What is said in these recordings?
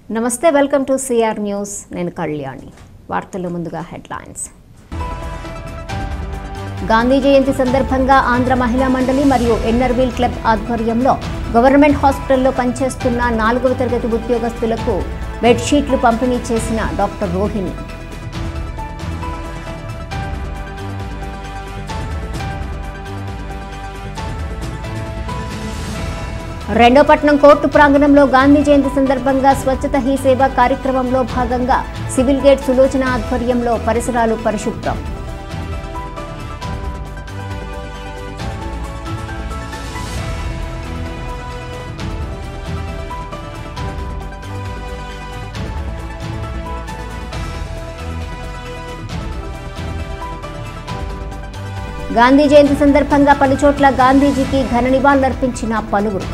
నమస్తే welcome to CR news నేను కళ్యాణి వార్తల్లో ముందుగా హెడ్లైన్స్ గాంధీ జయంతి సందర్భంగా ఆంధ్ర మహిళా మండలి మరియు ఎన్నర్వీల్ క్లబ్ ఆధ్వర్యంలో గవర్నమెంట్ హాస్పిటల్లో పనిచేస్తున్న నాలుగవ తరగతి ఉద్యోగస్తులకు బెడ్షీట్లు పంపిణీ చేసిన డాక్టర్ రోహిణి రెండోపట్నం కోర్టు ప్రాంగణంలో గాంధీ జయంతి సందర్భంగా స్వచ్ఛత హీ సేవ కార్యక్రమంలో భాగంగా సివిల్ గేట్ సులోచన ఆధ్వర్యంలో పరిసరాలు పరిశుభ్రం గాంధీ జయంతి సందర్భంగా పలుచోట్ల గాంధీజీకి ఘన నివాళులర్పించిన పలువురు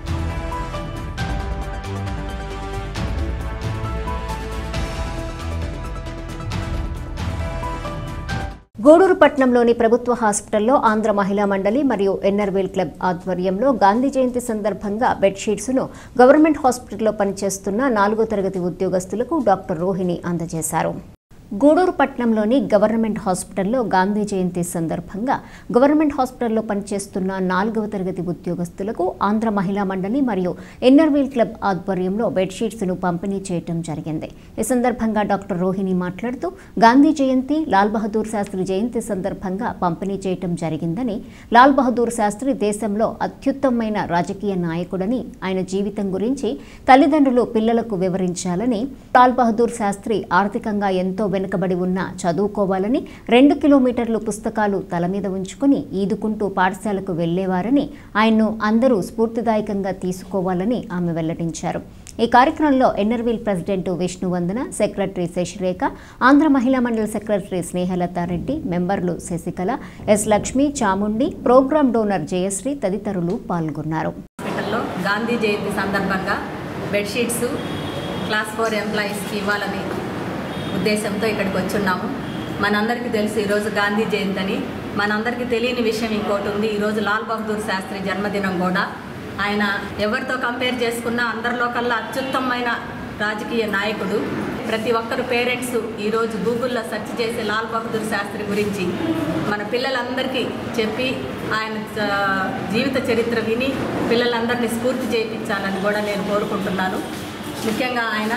గూడూరు పట్టణంలోని ప్రభుత్వ హాస్పిటల్లో ఆంధ్ర మహిళా మండలి మరియు ఎన్నర్వేల్ క్లబ్ ఆధ్వర్యంలో గాంధీ జయంతి సందర్భంగా బెడ్షీట్స్ను గవర్నమెంట్ హాస్పిటల్లో పనిచేస్తున్న నాలుగో తరగతి ఉద్యోగస్తులకు డాక్టర్ రోహిణి అందజేశారు గూడూరు పట్టణంలోని గవర్నమెంట్ హాస్పిటల్లో గాంధీ జయంతి సందర్భంగా గవర్నమెంట్ హాస్పిటల్లో పనిచేస్తున్న నాలుగవ తరగతి ఉద్యోగస్తులకు ఆంధ్ర మహిళా మండలి మరియు ఎన్నర్వీల్ క్లబ్ ఆధ్వర్యంలో బెడ్షీట్స్ను పంపిణీ చేయడం జరిగింది ఈ సందర్భంగా డాక్టర్ రోహిణి మాట్లాడుతూ గాంధీ జయంతి లాల్ బహదూర్ శాస్త్రి జయంతి సందర్భంగా పంపిణీ చేయడం జరిగిందని లాల్ బహదూర్ శాస్త్రి దేశంలో అత్యుత్తమమైన రాజకీయ నాయకుడని ఆయన జీవితం గురించి తల్లిదండ్రులు పిల్లలకు వివరించాలని లాల్ బహదూర్ శాస్త్రి ఆర్థికంగా ఎంతో వెనుకబడి ఉన్న చదువుకోవాలని రెండు కిలోమీటర్లు పుస్తకాలు తల మీద ఉంచుకుని ఈదుకుంటూ పాఠశాలకు వెళ్లేవారని ఆయన్ను అందరూ స్ఫూర్తిదాయకంగా తీసుకోవాలని ఆమె వెల్లడించారు ఈ కార్యక్రమంలో ఎన్నర్వీల్ ప్రెసిడెంట్ విష్ణువందన సెక్రటరీ శశిరేఖ ఆంధ్ర మహిళా మండలి సెక్రటరీ స్నేహలతారెడ్డి మెంబర్లు Sasikala yes Lakshmi Chamundi programme donor Jayashree తదితరులు పాల్గొన్నారు హాస్పిటల్లో గాంధీ జయంతి సందర్భంగా బెడ్షీట్స్ క్లాస్ ఫోర్ ఎంప్లాయీస్కి ఇవ్వాలని ఉద్దేశంతో ఇక్కడికి వచ్చున్నాము మనందరికీ తెలుసు ఈరోజు గాంధీ జయంతి అని మనందరికీ తెలియని విషయం ఇంకోటి ఉంది ఈరోజు లాల్ బహదూర్ శాస్త్రి జన్మదినం కూడా ఆయన ఎవరితో కంపేర్ చేసుకున్నా అందరిలో కల్లా అత్యుత్తమమైన రాజకీయ నాయకుడు ప్రతి ఒక్కరు పేరెంట్స్ ఈరోజు గూగుల్లో సెర్చ్ చేసి లాల్ బహదూర్ శాస్త్రి గురించి మన పిల్లలందరికీ చెప్పి ఆయన చ- జీవిత చరిత్ర విని పిల్లలందరినీ స్ఫూర్తి చేయించాలని కూడా నేను కోరుకుంటున్నాను ముఖ్యంగా ఆయన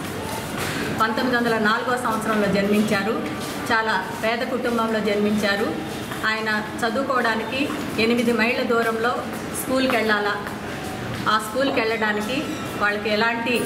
పంతొమ్మిది వందల నాలుగో సంవత్సరంలో జన్మించారు చాలా పేద కుటుంబంలో జన్మించారు ఆయన చదువుకోవడానికి ఎనిమిది మైళ్ళ దూరంలో స్కూల్కి వెళ్ళాలా ఆ స్కూల్కి వెళ్ళడానికి వాళ్ళకి ఎలాంటి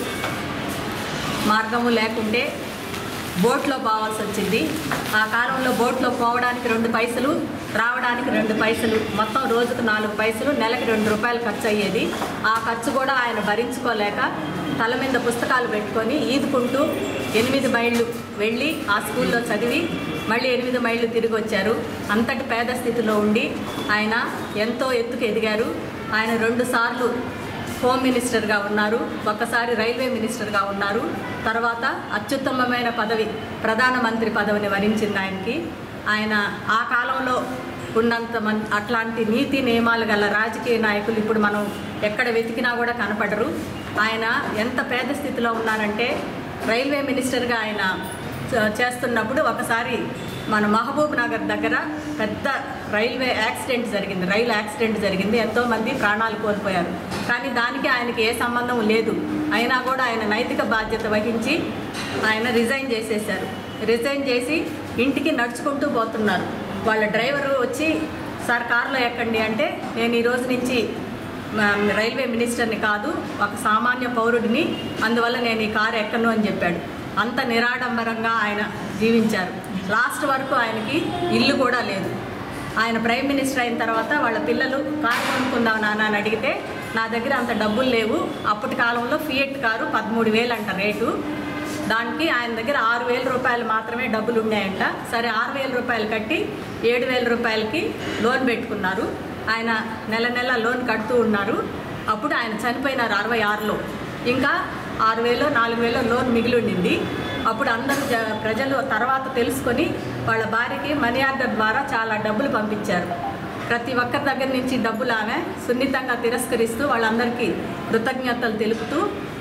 మార్గము లేకుంటే బోట్లో పోవాల్సి వచ్చింది ఆ కాలంలో బోట్లో పోవడానికి రెండు పైసలు రావడానికి రెండు పైసలు మొత్తం రోజుకు నాలుగు పైసలు నెలకి రెండు రూపాయలు ఖర్చు అయ్యేది ఆ ఖర్చు కూడా ఆయన భరించుకోలేక తల మీద పుస్తకాలు పెట్టుకొని ఈదుకుంటూ ఎనిమిది మైళ్ళు వెళ్ళి ఆ స్కూల్లో చదివి మళ్ళీ ఎనిమిది మైళ్ళు తిరిగి వచ్చారు అంతటి పేద స్థితిలో ఉండి ఆయన ఎంతో ఎత్తుకు ఎదిగారు ఆయన రెండుసార్లు హోమ్ మినిస్టర్గా ఉన్నారు ఒక్కసారి రైల్వే మినిస్టర్గా ఉన్నారు తర్వాత అత్యుత్తమమైన పదవి ప్రధానమంత్రి పదవిని వరించింది ఆయనకి ఆయన ఆ కాలంలో ఉన్నంత మన్ అట్లాంటి నీతి నియమాలు గల రాజకీయ నాయకులు ఇప్పుడు మనం ఎక్కడ వెతికినా కూడా కనపడరు ఆయన ఎంత పేద స్థితిలో ఉన్నారంటే రైల్వే మినిస్టర్గా ఆయన చ- చేస్తున్నప్పుడు ఒకసారి మన మహబూబ్ నగర్ దగ్గర పెద్ద రైల్వే యాక్సిడెంట్ జరిగింది రైలు యాక్సిడెంట్ జరిగింది ఎంతోమంది ప్రాణాలు కోల్పోయారు కానీ దానికి ఆయనకి ఏ సంబంధం లేదు అయినా కూడా ఆయన నైతిక బాధ్యత వహించి ఆయన రిజైన్ చేసేశారు రిజైన్ చేసి ఇంటికి నడుచుకుంటూ పోతున్నారు వాళ్ళ డ్రైవరు వచ్చి సార్ కారులో ఎక్కండి అంటే నేను ఈ రోజు నుంచి మ- రైల్వే మినిస్టర్ని కాదు ఒక సామాన్య పౌరుడిని అందువల్ల నేను ఈ కారు ఎక్కను అని చెప్పాడు అంత నిరాడంబరంగా ఆయన జీవించారు లాస్ట్ వరకు ఆయనకి ఇల్లు కూడా లేదు ఆయన ప్రైమ్ మినిస్టర్ అయిన తర్వాత వాళ్ళ పిల్లలు కారు కొనుక్కుందాం నాన్న అని అడిగితే నా దగ్గర అంత డబ్బులు లేవు అప్పటి కాలంలో ఫియట్ కారు పదమూడు వేలు అంట రేటు దానికి ఆయన దగ్గర ఆరు వేల రూపాయలు మాత్రమే డబ్బులు ఉన్నాయంట సరే ఆరు వేల రూపాయలు కట్టి ఏడు వేల రూపాయలకి లోన్ పెట్టుకున్నారు ఆయన నెల నెల లోన్ కడుతూ ఉన్నారు అప్పుడు ఆయన చనిపోయినారు అరవై ఆరులో ఇంకా ఆరు వేలో నాలుగు వేలో లోన్ మిగిలి ఉండింది అప్పుడు అందరూ జ ప్రజలు తర్వాత తెలుసుకొని వాళ్ళ భార్యకి మనీ ఆర్డర్ ద్వారా చాలా డబ్బులు పంపించారు ప్రతి ఒక్కరి దగ్గర నుంచి డబ్బులు ఆమె సున్నితంగా తిరస్కరిస్తూ వాళ్ళందరికీ కృతజ్ఞతలు తెలుపుతూ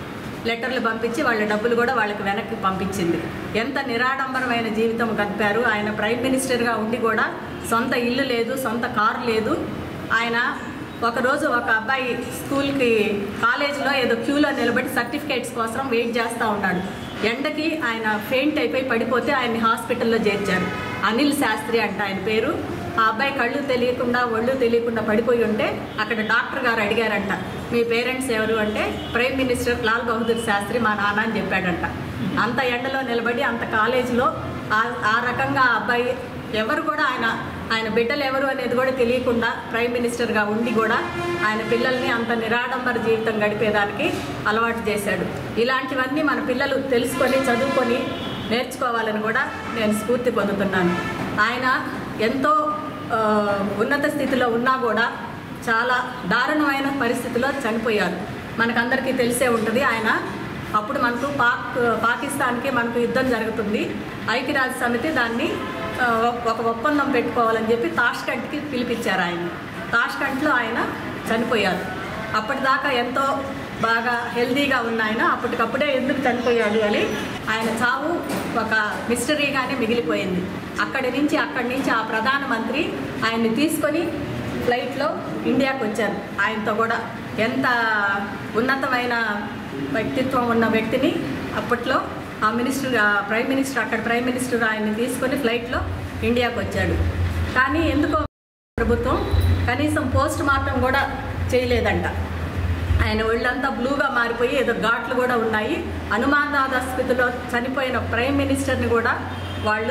లెటర్లు పంపించి వాళ్ళ డబ్బులు కూడా వాళ్ళకి వెనక్కి పంపించింది ఎంత నిరాడంబరమైన జీవితం గడిపారు ఆయన ప్రైమ్ మినిస్టర్గా ఉండి కూడా సొంత ఇల్లు లేదు సొంత కారు లేదు ఆయన ఒకరోజు ఒక అబ్బాయి స్కూల్కి కాలేజీలో ఏదో క్యూలో నిలబడి సర్టిఫికేట్స్ కోసం వెయిట్ చేస్తూ ఉన్నాడు ఎండకి ఆయన ఫెయింట్ అయిపోయి పడిపోతే ఆయన్ని హాస్పిటల్లో చేర్చారు అనిల్ శాస్త్రి అంట ఆయన పేరు ఆ అబ్బాయి కళ్ళు తెలియకుండా ఒళ్ళు తెలియకుండా పడిపోయి ఉంటే అక్కడ డాక్టర్ గారు అడిగారంట మీ పేరెంట్స్ ఎవరు అంటే ప్రైమ్ మినిస్టర్ లాల్ బహదూర్ శాస్త్రి మా నాన్న అని చెప్పాడంట అంత ఎండలో నిలబడి అంత కాలేజీలో ఆ- ఆ రకంగా ఆ అబ్బాయి ఎవరు కూడా ఆయన ఆయన బిడ్డలు ఎవరు అనేది కూడా తెలియకుండా ప్రైమ్ మినిస్టర్గా ఉండి కూడా ఆయన పిల్లల్ని అంత నిరాడంబర జీవితం గడిపేదానికి అలవాటు చేశాడు ఇలాంటివన్నీ మన పిల్లలు తెలుసుకొని చదువుకొని నేర్చుకోవాలని కూడా నేను స్ఫూర్తి పొందుతున్నాను ఆయన ఎంతో ఆ, ఉన్నత స్థితిలో ఉన్నా కూడా చాలా దారుణమైన పరిస్థితిలో చనిపోయారు మనకందరికీ తెలిసే ఉంటుంది ఆయన అప్పుడు మనకు పాక్ పాకిస్తాన్కి మనకు యుద్ధం జరుగుతుంది ఐక్యరాజ్య సమితి దాన్ని ఆ, ఒక ఒప్పందం పెట్టుకోవాలని చెప్పి తాష్కంట్కి పిలిపించారు ఆయన తాష్కంట్లో ఆయన చనిపోయారు అప్పటిదాకా ఎంతో బాగా హెల్దీగా ఉన్న ఆయన అప్పటికప్పుడే ఎందుకు చనిపోయాడు అని ఆయన చావు ఒక మిస్టరీగానే మిగిలిపోయింది అక్కడి నుంచి అక్కడి నుంచి ఆ ప్రధానమంత్రి ఆయన్ని తీసుకొని ఫ్లైట్లో ఇండియాకి వచ్చారు ఆయనతో కూడా ఎంత ఉన్నతమైన వ్యక్తిత్వం ఉన్న వ్యక్తిని అప్పట్లో ఆ మినిస్టర్ ఆ ప్రైమ్ మినిస్టర్ అక్కడ ప్రైమ్ మినిస్టర్ ఆయన్ని తీసుకొని ఫ్లైట్లో ఇండియాకి వచ్చాడు కానీ ఎందుకో ప్రభుత్వం కనీసం పోస్ట్ మార్టం కూడా చేయలేదంట ఆయన ఒళ్ళంతా బ్లూగా మారిపోయి ఏదో ఘాట్లు కూడా ఉన్నాయి అనుమానాస్పతిలో చనిపోయిన ప్రైమ్ మినిస్టర్ని కూడా వాళ్ళు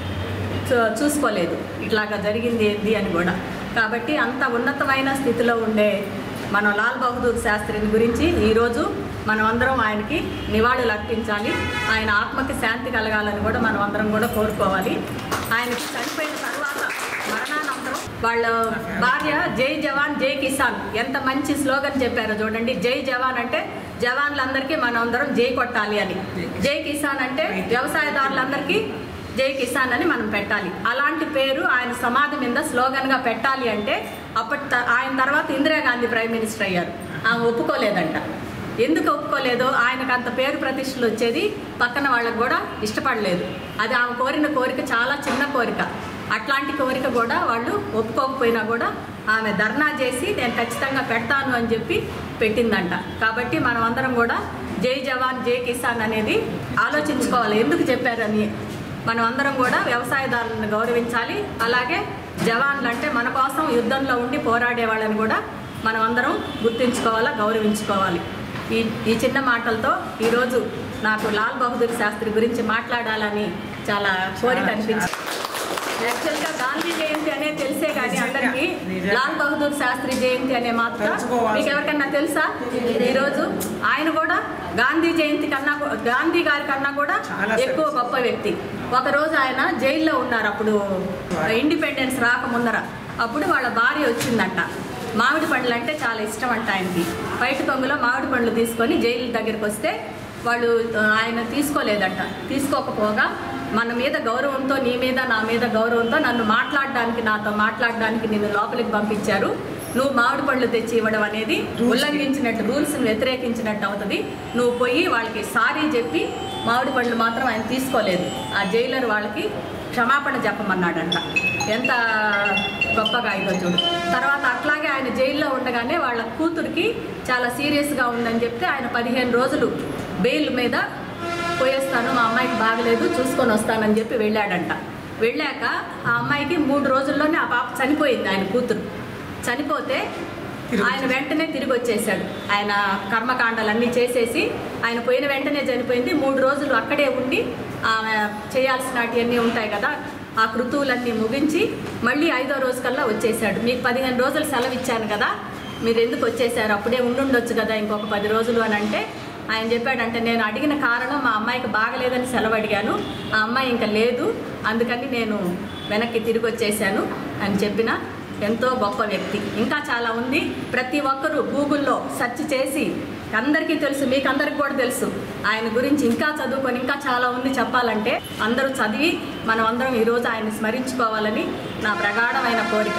చూ- చూసుకోలేదు ఇట్లాగా జరిగింది ఏంది అని కూడా కాబట్టి అంత ఉన్నతమైన స్థితిలో ఉండే మన లాల్ బహదూర్ శాస్త్రిని గురించి ఈరోజు మనం అందరం ఆయనకి నివాళులు అర్పించాలి ఆయన ఆత్మకి శాంతి కలగాలని కూడా మనం అందరం కూడా కోరుకోవాలి ఆయనకి చనిపోయిన తర్వాత మరణానంతరం వాళ్ళ భార్య జై జవాన్ జై కిసాన్ ఎంత మంచి స్లోగన్ చెప్పారో చూడండి జై జవాన్ అంటే జవాన్లందరికీ మనం అందరం జై కొట్టాలి అని జై కిసాన్ అంటే వ్యవసాయదారులందరికీ జై కిసాన్ అని మనం పెట్టాలి అలాంటి పేరు ఆయన సమాధి మీద స్లోగన్గా పెట్టాలి అంటే అప్పటి త- ఆయన తర్వాత ఇందిరాగాంధీ ప్రైమ్ మినిస్టర్ అయ్యారు ఆమె ఒప్పుకోలేదంట ఎందుకు ఒప్పుకోలేదో ఆయనకు అంత పేరు ప్రతిష్టలు వచ్చేది పక్కన వాళ్ళకు కూడా ఇష్టపడలేదు అది ఆమె కోరిన కోరిక చాలా చిన్న కోరిక అట్లాంటి కోరిక కూడా వాళ్ళు ఒప్పుకోకపోయినా కూడా ఆమె ధర్నా చేసి నేను ఖచ్చితంగా పెడతాను అని చెప్పి పెట్టిందంట కాబట్టి మనం అందరం కూడా జై జవాన్ జై కిసాన్ అనేది ఆలోచించుకోవాలి ఎందుకు చెప్పారని మనం అందరం కూడా వ్యవసాయదారులను గౌరవించాలి అలాగే జవాన్లు అంటే మన కోసం యుద్ధంలో ఉండి పోరాడే వాళ్ళని కూడా మనం అందరం గుర్తించుకోవాలా గౌరవించుకోవాలి ఈ ఈ చిన్న మాటలతో ఈరోజు నాకు లాల్ బహదూర్ శాస్త్రి గురించి మాట్లాడాలని చాలా కోరిక అనిపించింది యాక్చువల్గా గాంధీ జయంతి అనే తెలిసే కానీ అందరికీ లాల్ బహదూర్ శాస్త్రి జయంతి అనే మాత్రం తెలుసుకోవాలి. మీకు ఎవరికన్నా తెలుసా ఈరోజు ఆయన కూడా గాంధీ జయంతి కన్నా కూ- గాంధీ గారి కన్నా కూడా చాలా ఎక్కువ గొప్ప వ్యక్తి ఒక రోజు ఆయన జైల్లో ఉన్నారు అప్పుడు ఇండిపెండెన్స్ రాకముందర అప్పుడు వాళ్ళ భార్య వచ్చిందంట మామిడి పండ్లు అంటే చాలా ఇష్టం అంట ఆయనకి బయట కొంగులో మామిడి పండ్లు తీసుకొని జైలు దగ్గరికి వస్తే వాళ్ళు ఆ, ఆయన తీసుకోలేదంట తీసుకోకపోగా మన మీద గౌరవంతో నీ మీద నా మీద గౌరవంతో నన్ను మాట్లాడడానికి నాతో మాట్లాడడానికి నిన్ను లోపలికి పంపించారు నువ్వు మామిడి పళ్ళు తెచ్చి ఇవ్వడం అనేది ఉల్లంఘించినట్టు రూల్స్ని వ్యతిరేకించినట్టు అవుతుంది నువ్వు పోయి వాళ్ళకి సారీ చెప్పి మామిడి పళ్ళు మాత్రం ఆయన తీసుకోలేదు ఆ జైలర్ వాళ్ళకి క్షమాపణ చెప్పమన్నాడంట ఎంత గొప్పగా ఇదో చూడు తర్వాత అట్లాగే ఆయన జైల్లో ఉండగానే వాళ్ళ కూతురికి చాలా సీరియస్గా ఉందని చెప్తే ఆయన పదిహేను రోజులు బెయిల్ మీద పోయేస్తాను మా అమ్మాయికి బాగలేదు చూసుకొని వస్తానని చెప్పి వెళ్ళాడంట వెళ్ళాక ఆ అమ్మాయికి మూడు రోజుల్లోనే ఆ పాప చనిపోయింది ఆయన కూతురు చనిపోతే ఆయన వెంటనే తిరిగి వచ్చేసాడు ఆయన కర్మకాండాలన్నీ చేసేసి ఆయన పోయిన వెంటనే చనిపోయింది మూడు రోజులు అక్కడే ఉండి ఆమె చేయాల్సినవన్నీ ఉంటాయి కదా ఆ కృతువులన్నీ ముగించి మళ్ళీ ఐదో రోజు కల్లా వచ్చేసాడు మీకు పదిహేను రోజులు సెలవు ఇచ్చాను కదా మీరు ఎందుకు వచ్చేసారు అప్పుడే ఉండుండొచ్చు కదా ఇంకొక పది రోజులు అని అంటే ఆయన చెప్పాడంటే నేను అడిగిన కారణం మా అమ్మాయికి బాగలేదని సెలవు అడిగాను ఆ అమ్మాయి ఇంకా లేదు అందుకని నేను వెనక్కి తిరిగి వచ్చేసాను అని చెప్పిన ఎంతో గొప్ప వ్యక్తి ఇంకా చాలా ఉంది ప్రతి ఒక్కరూ గూగుల్లో సెర్చ్ చేసి అందరికీ తెలుసు మీకు అందరికీ కూడా తెలుసు ఆయన గురించి ఇంకా చదువుకొని ఇంకా చాలా ఉంది చెప్పాలంటే అందరూ చదివి మనం అందరం ఈరోజు ఆయన్ని స్మరించుకోవాలని నా ప్రగాఢమైన కోరిక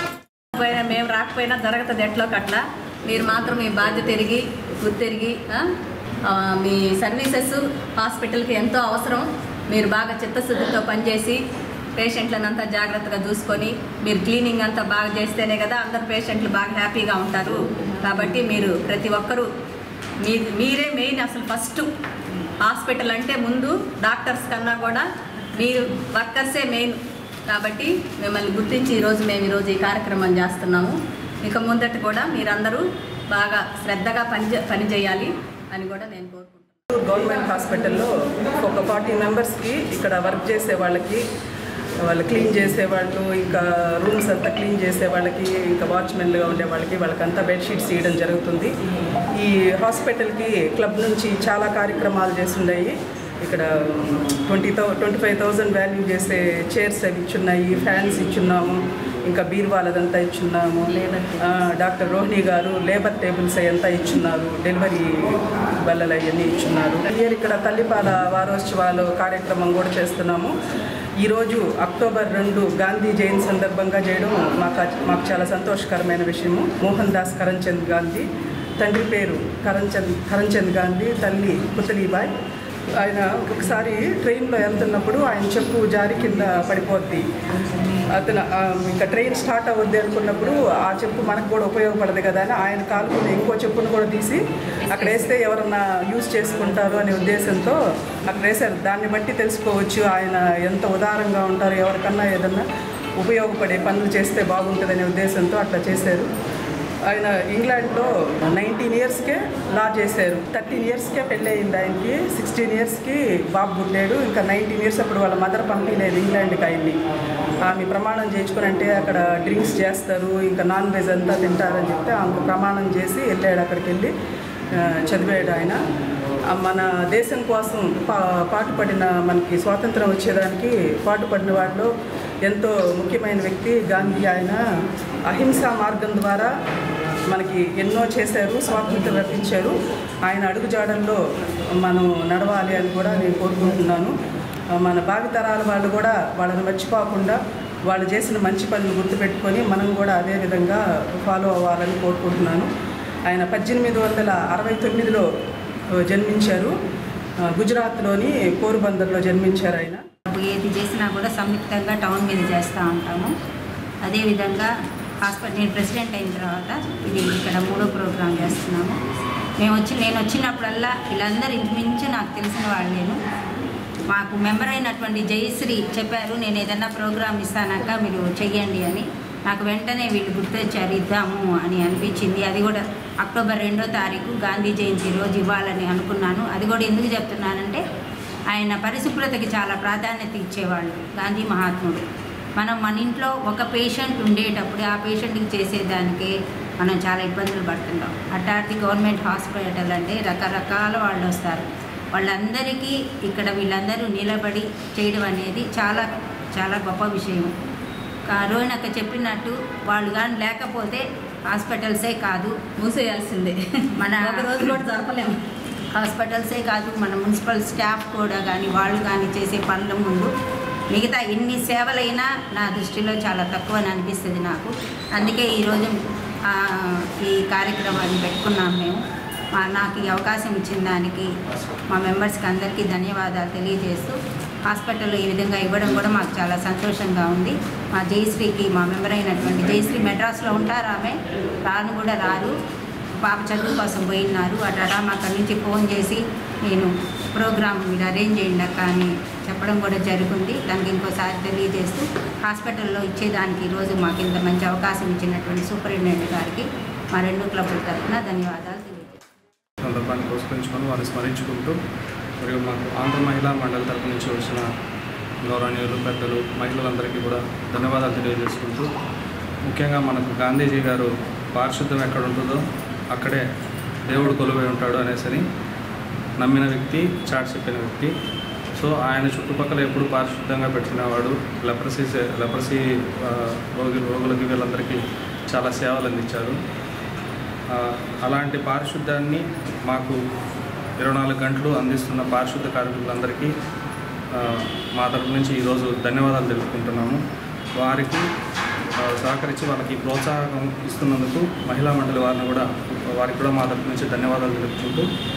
పోయినా మేము రాకపోయినా జరుగుతుంది ఎట్లో కట్లా మీరు మాత్రం మీ బాధ్యత ఎరిగి గుర్తెరిగి ఆ, ఆ, మీ సర్వీసెస్ హాస్పిటల్కి ఎంతో అవసరం మీరు బాగా చిత్తశుద్ధితో పనిచేసి పేషెంట్లను అంతా జాగ్రత్తగా చూసుకొని మీరు క్లీనింగ్ అంతా బాగా చేస్తేనే కదా అందరు పేషెంట్లు బాగా హ్యాపీగా ఉంటారు కాబట్టి మీరు ప్రతి ఒక్కరూ మీ మీరే మెయిన్ అసలు ఫస్ట్ హాస్పిటల్ అంటే ముందు డాక్టర్స్ కన్నా కూడా మీరు వర్కర్సే మెయిన్ కాబట్టి మిమ్మల్ని గుర్తించి ఈరోజు మేము ఈరోజు ఈ కార్యక్రమం చేస్తున్నాము ఇక ముందట కూడా మీరందరూ బాగా శ్రద్ధగా పని చే- పని చేయాలి అని కూడా నేను కోరుకుంటున్నాను గవర్నమెంట్ హాస్పిటల్లో ఒక ఫార్టీ మెంబర్స్కి ఇక్కడ వర్క్ చేసే వాళ్ళకి వాళ్ళు క్లీన్ చేసే వాళ్ళు ఇంకా రూమ్స్ అంతా క్లీన్ చేసే వాళ్ళకి ఇంకా వాచ్మెన్లుగా ఉండే వాళ్ళకి వాళ్ళకంతా బెడ్షీట్స్ ఇవ్వడం జరుగుతుంది ఈ హాస్పిటల్కి క్లబ్ నుంచి చాలా కార్యక్రమాలు చేస్తున్నాయి ఇక్కడ twenty thou twenty five thousand value చేసే చైర్స్ అవి ఇచ్చున్నాయి ఫ్యాన్స్ ఇచ్చున్నాము ఇంకా బీర్వాలదంతా ఇచ్చున్నాము ఆ, డాక్టర్ రోహిణి గారు లేబర్ టేబుల్స్ అవంతా ఇచ్చున్నారు డెలివరీ బల్లలు అవన్నీ ఇచ్చున్నారు ఇయర్ ఇక్కడ తల్లిపాల వారోత్సవాలు కార్యక్రమం కూడా చేస్తున్నాము ఈరోజు అక్టోబర్ రెండు గాంధీ జయంతి సందర్భంగా చేయడం మాకు మాకు చాలా సంతోషకరమైన విషయము మోహన్ దాస్ కరంచంద్ గాంధీ తండ్రి పేరు కరంచంద్ కరంచంద్ గాంధీ తల్లి పుతలీబాయ్ ఆయన ఒకసారి ట్రైన్లో వెళ్తున్నప్పుడు ఆయన చెప్పు జారి కింద పడిపోద్ది అతను ఆ, ఇంకా ట్రైన్ స్టార్ట్ అవ్వద్ది అనుకున్నప్పుడు ఆ చెప్పు మనకు కూడా ఉపయోగపడదు కదా అని ఆయన కాలుకుని ఇంకో చెప్పును కూడా తీసి అక్కడ వేస్తే ఎవరన్నా యూజ్ చేసుకుంటారు అనే ఉద్దేశంతో అక్కడ వేశారు దాన్ని బట్టి తెలుసుకోవచ్చు ఆయన ఎంత ఉదారంగా ఉంటారు ఎవరికన్నా ఏదన్నా ఉపయోగపడే పనులు చేస్తే బాగుంటుందనే ఉద్దేశంతో అట్లా చేశారు ఆయన ఇంగ్లాండ్లో నైన్టీన్ ఇయర్స్కే లా చేశారు థర్టీన్ ఇయర్స్కే పెళ్ళి అయింది ఆయనకి సిక్స్టీన్ ఇయర్స్కి బాబు పుట్టాడు ఇంకా నైన్టీన్ ఇయర్స్ అప్పుడు వాళ్ళ మదర్ పంపించలేదు ఇంగ్లాండ్కి ఆయన్ని ఆమె ప్రమాణం చేయించుకుని అంటే అక్కడ డ్రింక్స్ చేస్తారు ఇంకా నాన్ వెజ్ అంతా తింటారని చెప్తే ఆమెకు ప్రమాణం చేసి వెళ్ళాడు అక్కడికి వెళ్ళి ఆ, చదివాడు ఆయన ఆ, మన దేశం కోసం పా పాటుపడిన మనకి స్వాతంత్రం వచ్చేదానికి పాటుపడిన వాటిలో ఎంతో ముఖ్యమైన వ్యక్తి గాంధీ ఆయన అహింసా మార్గం ద్వారా మనకి ఎన్నో చేశారు స్వాతంత్రం రప్పించారు ఆయన అడుగుజాడల్లో మనం నడవాలి అని కూడా నేను కోరుకుంటున్నాను ఆ, మన భావితరాల వాళ్ళు కూడా వాళ్ళని మర్చిపోకుండా వాళ్ళు చేసిన మంచి పనులు గుర్తుపెట్టుకొని మనం కూడా అదే విధంగా ఫాలో అవ్వాలని కోరుకుంటున్నాను ఆయన పద్దెనిమిది వందల అరవై తొమ్మిదిలో ఆ, జన్మించారు ఆ, గుజరాత్లోని పోరుబందర్లో జన్మించారు ఆయన ఏది చేసినా కూడా సంయుక్తంగా టౌన్ మీద చేస్తూ ఉంటాము అదేవిధంగా హాస్పిటల్ నేను ప్రెసిడెంట్ అయిన తర్వాత ఇది ఇక్కడ మూడో ప్రోగ్రాం చేస్తున్నాము మేము వచ్చి నేను వచ్చినప్పుడల్లా వీళ్ళందరూ ఇంచుమించు నాకు తెలిసిన వాళ్ళేను మాకు మెంబర్ అయినటువంటి జయశ్రీ చెప్పారు నేను ఏదన్నా ప్రోగ్రామ్ ఇస్తానక్క మీరు చెయ్యండి అని నాకు వెంటనే వీళ్ళు గుర్తొచ్చారు ఇద్దాము అని అనిపించింది అది కూడా అక్టోబర్ రెండో తారీఖు గాంధీ జయంతి రోజు ఇవ్వాలని అనుకున్నాను అది కూడా ఎందుకు చెప్తున్నానంటే ఆయన పరిశుభ్రతకి చాలా ప్రాధాన్యత ఇచ్చేవాళ్ళు గాంధీ మహాత్ముడు మనం మన ఇంట్లో ఒక పేషెంట్ ఉండేటప్పుడు ఆ పేషెంట్కి చేసేదానికి మనం చాలా ఇబ్బందులు పడుతుంటాం అట్లాంటి గవర్నమెంట్ హాస్పిటల్ అంటే రకరకాల వాళ్ళు వస్తారు వాళ్ళందరికీ ఇక్కడ వీళ్ళందరూ నిలబడి చేయడం అనేది చాలా చాలా గొప్ప విషయం కా- రోహిణక్క చెప్పినట్టు వాళ్ళు కానీ లేకపోతే హాస్పిటల్సే కాదు మూసేయాల్సిందే మన- ఒక రోజు కూడా జరపలేము హాస్పిటల్సే కాదు మన మున్సిపల్ స్టాఫ్ కూడా కానీ వాళ్ళు కానీ చేసే పనుల ముందు మిగతా ఎన్ని సేవలైనా నా దృష్టిలో చాలా తక్కువ అని అనిపిస్తుంది నాకు అందుకే ఈరోజు ఆ, ఈ కార్యక్రమాన్ని పెట్టుకున్నాం మేము మా నాకు ఈ అవకాశం ఇచ్చిన దానికి మా మెంబర్స్కి అందరికీ ధన్యవాదాలు తెలియజేస్తూ హాస్పిటల్లో ఈ విధంగా ఇవ్వడం కూడా మాకు చాలా సంతోషంగా ఉంది మా జయశ్రీకి మా మెంబర్ అయినటువంటి జయశ్రీ మెడ్రాస్లో ఉంటారు ఆమె రాను కూడా రారు పాప చదువు కోసం పోయినారు అట్లా మా అక్కడి నుంచి ఫోన్ చేసి నేను ప్రోగ్రామ్ మీరు అరేంజ్ చేయండి అక్క అని చెప్పడం కూడా జరుగుతుంది దానికి ఇంకోసారి తెలియజేస్తూ హాస్పిటల్లో ఇచ్చేదానికి ఈరోజు మాకు ఇంత మంచి అవకాశం ఇచ్చినటువంటి సూపరింటెండెంట్ గారికి మా రెండు క్లబ్ల తరఫున ధన్యవాదాలు తెలియజేస్తాను సందర్భాన్ని పురస్కరించుకొని వారిని స్మరించుకుంటూ మరియు మాకు ఆంధ్ర మహిళా మండలి తరపు నుంచి వచ్చిన గౌరవనీయులు పెద్దలు మహిళలందరికీ కూడా ధన్యవాదాలు తెలియజేసుకుంటూ ముఖ్యంగా మనకు గాంధీజీ గారు పారిశుద్ధం ఎక్కడ ఉంటుందో అక్కడే దేవుడు కొలువై ఉంటాడు అనేసరి నమ్మిన వ్యక్తి చాటి చెప్పిన వ్యక్తి సో ఆయన చుట్టుపక్కల ఎప్పుడు పారిశుద్ధంగా పెట్టుకునేవాడు లెప్రసీ లెప్రసీ ఆ, రోగి రోగులకి వీళ్ళందరికీ చాలా సేవలు అందించారు ఆ, అలాంటి పారిశుద్ధ్యాన్ని మాకు ఇరవై నాలుగు గంటలు అందిస్తున్న పారిశుద్ధ కార్మికులందరికీ ఆ, మా తరపు నుంచి ఈరోజు ధన్యవాదాలు తెలుపుకుంటున్నాము వారికి ఆ, సహకరించి వాళ్ళకి ప్రోత్సాహం ఇస్తున్నందుకు మహిళా మండలి వారిని కూడా వారికి కూడా మా తరపు నుంచి ధన్యవాదాలు తెలుపుకుంటూ ఆ,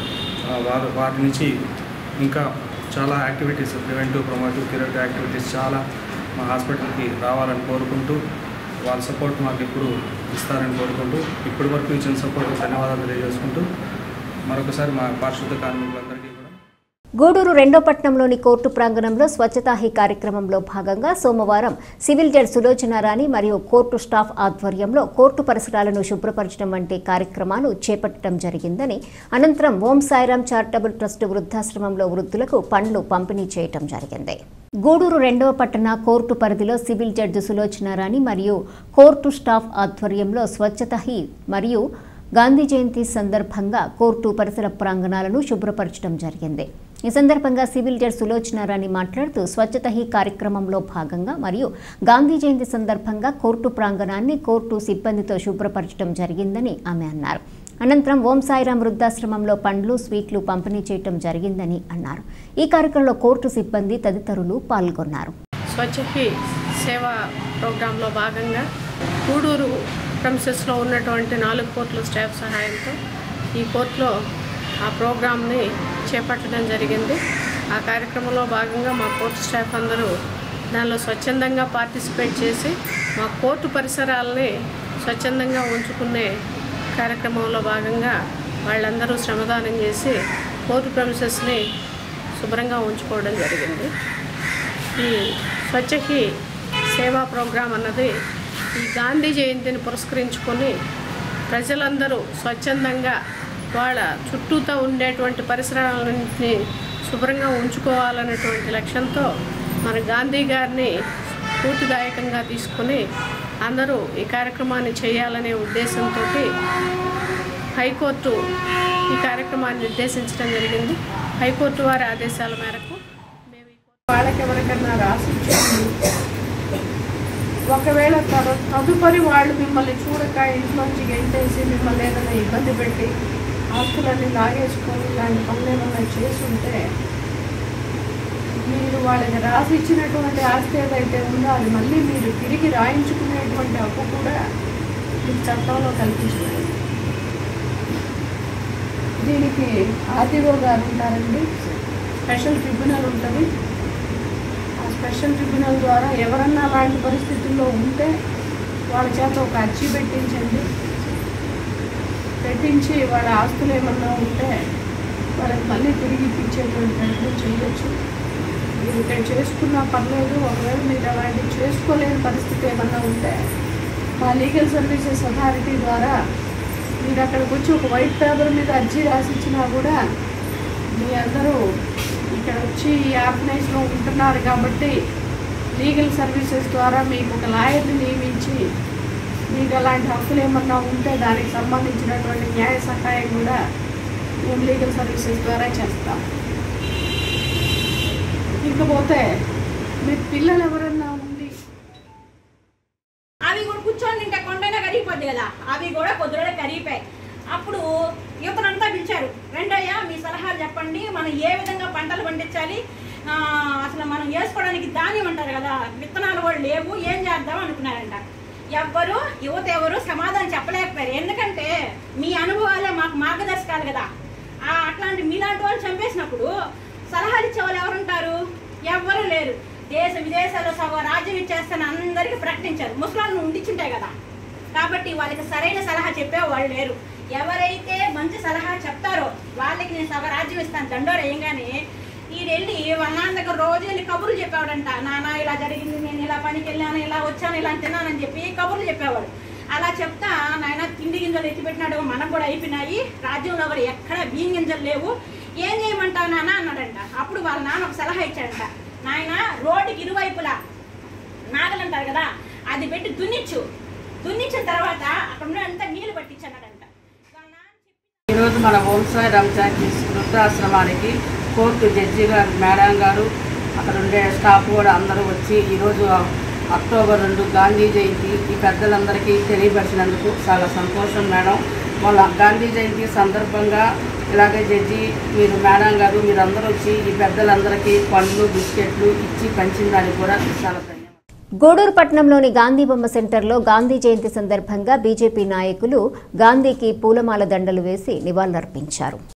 ఆ, వారు వాటి నుంచి ఇంకా చాలా activities preventive promotive curative activities చాలా మా హాస్పిటల్కి రావాలని కోరుకుంటూ వాళ్ళ సపోర్ట్ మాకు ఎప్పుడు ఇస్తారని కోరుకుంటూ ఇప్పటి వరకు ఇచ్చిన సపోర్ట్ ధన్యవాదాలు తెలియజేసుకుంటూ మరొకసారి మా పారిశుద్ధ కార్మికులందరికీ కూడా గూడూరు రెండో పట్టణంలోని కోర్టు ప్రాంగణంలో స్వచ్ఛతా హీ కార్యక్రమంలో భాగంగా సోమవారం సివిల్ జడ్జ్ సులోచన రాణి మరియు కోర్టు స్టాఫ్ ఆధ్వర్యంలో కోర్టు పరిసరాలను శుభ్రపరచడం వంటి కార్యక్రమాలు చేపట్టడం జరిగిందని అనంతరం ఓం సాయిరాం చారిటబుల్ ట్రస్ట్ వృద్ధాశ్రమంలో వృద్ధులకు పండ్లు పంపిణీ చేయటం జరిగింది గూడూరు రెండవ పట్టణ కోర్టు పరిధిలో సివిల్ జడ్జి సులోచన రాణి మరియు కోర్టు స్టాఫ్ ఆధ్వర్యంలో స్వచ్ఛత హీ మరియు గాంధీ జయంతి సందర్భంగా కోర్టు పరిసర ప్రాంగణాలను శుభ్రపరచడం జరిగింది ఈ సందర్భంగా సివిల్ జడ్జ్ సులోచన రాణి మాట్లాడుతూ స్వచ్ఛత హీ కార్యక్రమంలో భాగంగా మరియు గాంధీ జయంతి సందర్భంగా కోర్టు ప్రాంగణాన్ని కోర్టు సిబ్బందితో శుభ్రపరచడం జరిగిందని ఆమె అన్నారు అనంతరం ఓం సాయిరాం వృద్ధాశ్రమంలో పండ్లు స్వీట్లు పంపిణీ చేయటం జరిగిందని అన్నారు ఈ కార్యక్రమంలో కోర్టు సిబ్బంది తదితరులు పాల్గొన్నారు స్వచ్ఛ హీ సేవా ప్రోగ్రాంలో భాగంగా గూడూరు ప్రమిసెస్లో ఉన్నటువంటి నాలుగు కోర్టుల స్టాఫ్ సహాయంతో ఈ కోర్టులో ఆ ప్రోగ్రామ్ని చేపట్టడం జరిగింది ఆ కార్యక్రమంలో భాగంగా మా కోర్టు స్టాఫ్ అందరూ దానిలో స్వచ్ఛందంగా పార్టిసిపేట్ చేసి మా కోర్టు పరిసరాలని స్వచ్ఛందంగా ఉంచుకునే కార్యక్రమంలో భాగంగా వాళ్ళందరూ శ్రమదానం చేసి కోర్టు ప్రమిసెస్ని శుభ్రంగా ఉంచుకోవడం జరిగింది ఈ స్వచ్ఛ హీ సేవా ప్రోగ్రాం అన్నది ఈ గాంధీ జయంతిని పురస్కరించుకొని ప్రజలందరూ స్వచ్ఛందంగా వాళ్ళ చుట్టూతో ఉండేటువంటి పరిసరాలన్నింటినీ శుభ్రంగా ఉంచుకోవాలనేటువంటి లక్ష్యంతో మన గాంధీ గారిని స్ఫూర్తిదాయకంగా తీసుకొని అందరూ ఈ కార్యక్రమాన్ని చేయాలనే ఉద్దేశంతో హైకోర్టు ఈ కార్యక్రమాన్ని నిర్దేశించడం జరిగింది హైకోర్టు వారి ఆదేశాల మేరకు మేము ఈ కోర్టు వాళ్ళకి ఎవరికన్నా రాసిచ్చింది ఒకవేళ తరు తదుపరి వాళ్ళు మిమ్మల్ని చూడక ఇంట్లోంచి గెంటేసి మిమ్మల్ని ఏదైనా ఇబ్బంది పెట్టి ఆస్తులన్నీ లాగేసుకొని ఇలాంటి పనులు ఏమన్నా చేసి ఉంటే మీరు వాళ్ళకి రాసి ఇచ్చినటువంటి ఆస్తి ఏదైతే ఉందో అది మళ్ళీ మీరు తిరిగి రాయించుకునేటువంటి హక్కు కూడా మీకు చట్టంలో కల్పించలేదు దీనికి ఆర్టీఓ గారు ఉంటారండి స్పెషల్ ట్రిబ్యునల్ ఉంటుంది ఆ స్పెషల్ ట్రిబ్యునల్ ద్వారా ఎవరన్నా అలాంటి పరిస్థితుల్లో ఉంటే వాళ్ళ చేత ఒక అర్జీ పెట్టించండి పెట్టించి వాళ్ళ ఆస్తులు ఏమన్నా ఉంటే వాళ్ళకి మళ్ళీ తిరిగి ఇప్పించేటువంటి ప్రయత్నం చేయొచ్చు మీరు ఇక్కడ చేసుకున్నా పర్లేదు ఒకవేళ మీరు అలాంటివి చేసుకోలేని పరిస్థితి ఏమన్నా ఉంటే మా లీగల్ సర్వీసెస్ అథారిటీ ద్వారా మీరు అక్కడికి వచ్చి ఒక వైట్ పేపర్ మీద అర్జీ రాసిచ్చినా కూడా మీ అందరూ ఇక్కడ వచ్చి ఈ ఆర్గనైజ్లో ఉంటున్నారు కాబట్టి లీగల్ సర్వీసెస్ ద్వారా మీకు ఒక లాయర్ని నియమించి మీకు అలాంటి హక్కులు ఏమన్నా ఉంటే దానికి సంబంధించినటువంటి న్యాయ సహాయం కూడా మేము లీగల్ సర్వీసెస్ ద్వారా చేస్తాం ఇకపోతే మీ పిల్లలు ఎవరన్నా ఉండి అవి కూడా కూర్చొని ఇంకా కొండైనా కరిగిపోద్ది కదా అవి కూడా కొద్దిగా కరిగిపోయాయి అప్పుడు యువతనంతా పిలిచారు రెండయ్య మీ సలహాలు చెప్పండి మనం ఏ విధంగా పంటలు పండించాలి ఆ, అసలు మనం వేసుకోవడానికి ధాన్యం అంటారు కదా విత్తనాలు కూడా లేవు ఏం చేద్దాం అనుకున్నారంట ఎవ్వరు యువత ఎవరు సమాధానం చెప్పలేకపోయారు ఎందుకంటే మీ అనుభవాలే మాకు మార్గదర్శకాలు కదా ఆ, అట్లాంటి మీలాంటి వాళ్ళు చంపేసినప్పుడు సలహాలు ఇచ్చే వాళ్ళు ఎవరుంటారు ఎవ్వరూ లేరు దేశ విదేశాల్లో సగ రాజ్యం ఇచ్చేస్తాను అందరికీ ప్రకటించారు ముసలాలను ఉండిచుంటాయి కదా కాబట్టి వాళ్ళకి సరైన సలహా చెప్పే వాళ్ళు లేరు ఎవరైతే మంచి సలహా చెప్తారో వాళ్ళకి నేను సగ రాజ్యం ఇస్తాను దండోరు వేయంగానే ఈ వెళ్ళి వాళ్ళ నాన్న దగ్గర రోజు వెళ్ళి కబుర్లు చెప్పేవాడంట నాన్న ఇలా జరిగింది నేను ఇలా పనికి వెళ్ళాను ఇలా వచ్చాను ఇలా తిన్నానని చెప్పి కబుర్లు చెప్పేవాడు అలా చెప్తా నాయన తిండి గింజలు ఎత్తిపెట్టినాడు మనకు కూడా అయిపోయినాయి రాజ్యంలో కూడా ఎక్కడ బియ్యం గింజలు లేవు ఏం చేయమంటావు నాన్న అన్నాడంట అప్పుడు వాళ్ళ నాన్న ఒక సలహా ఇచ్చాడంట నాయన రోడ్డుకి ఇరువైపులా నాగలు అంటారు కదా అది పెట్టి దున్నిచ్చు దున్నించిన తర్వాత అక్కడ అంతా నీళ్లు పట్టించన్నాడంట వాళ్ళ నాన్న చెప్పి ఈరోజు మన ఓంసాయి రంజాన్కి వృద్ధాశ్రమానికి కోర్టు జడ్జి గారు మేడం గారు అక్కడ ఉండే స్టాఫ్ కూడా అందరూ వచ్చి ఈరోజు అక్టోబర్ రెండు గాంధీ జయంతి ఈ పెద్దలందరికీ తెలియపరిచినందుకు చాలా సంతోషం మేడం వాళ్ళ గాంధీ జయంతి సందర్భంగా ఇలాగే జడ్జి మీరు మేడం గారు మీరందరూ వచ్చి ఈ పెద్దలందరికీ పండ్లు బిస్కెట్లు ఇచ్చి పంచిన దానికి కూడా చాలా ధన్యవాదాలు గూడూరు పట్టణంలోని గాంధీ బొమ్మ సెంటర్లో గాంధీ జయంతి సందర్భంగా బీజేపీ నాయకులు గాంధీకి పూలమాల దండలు వేసి నివాళులర్పించారు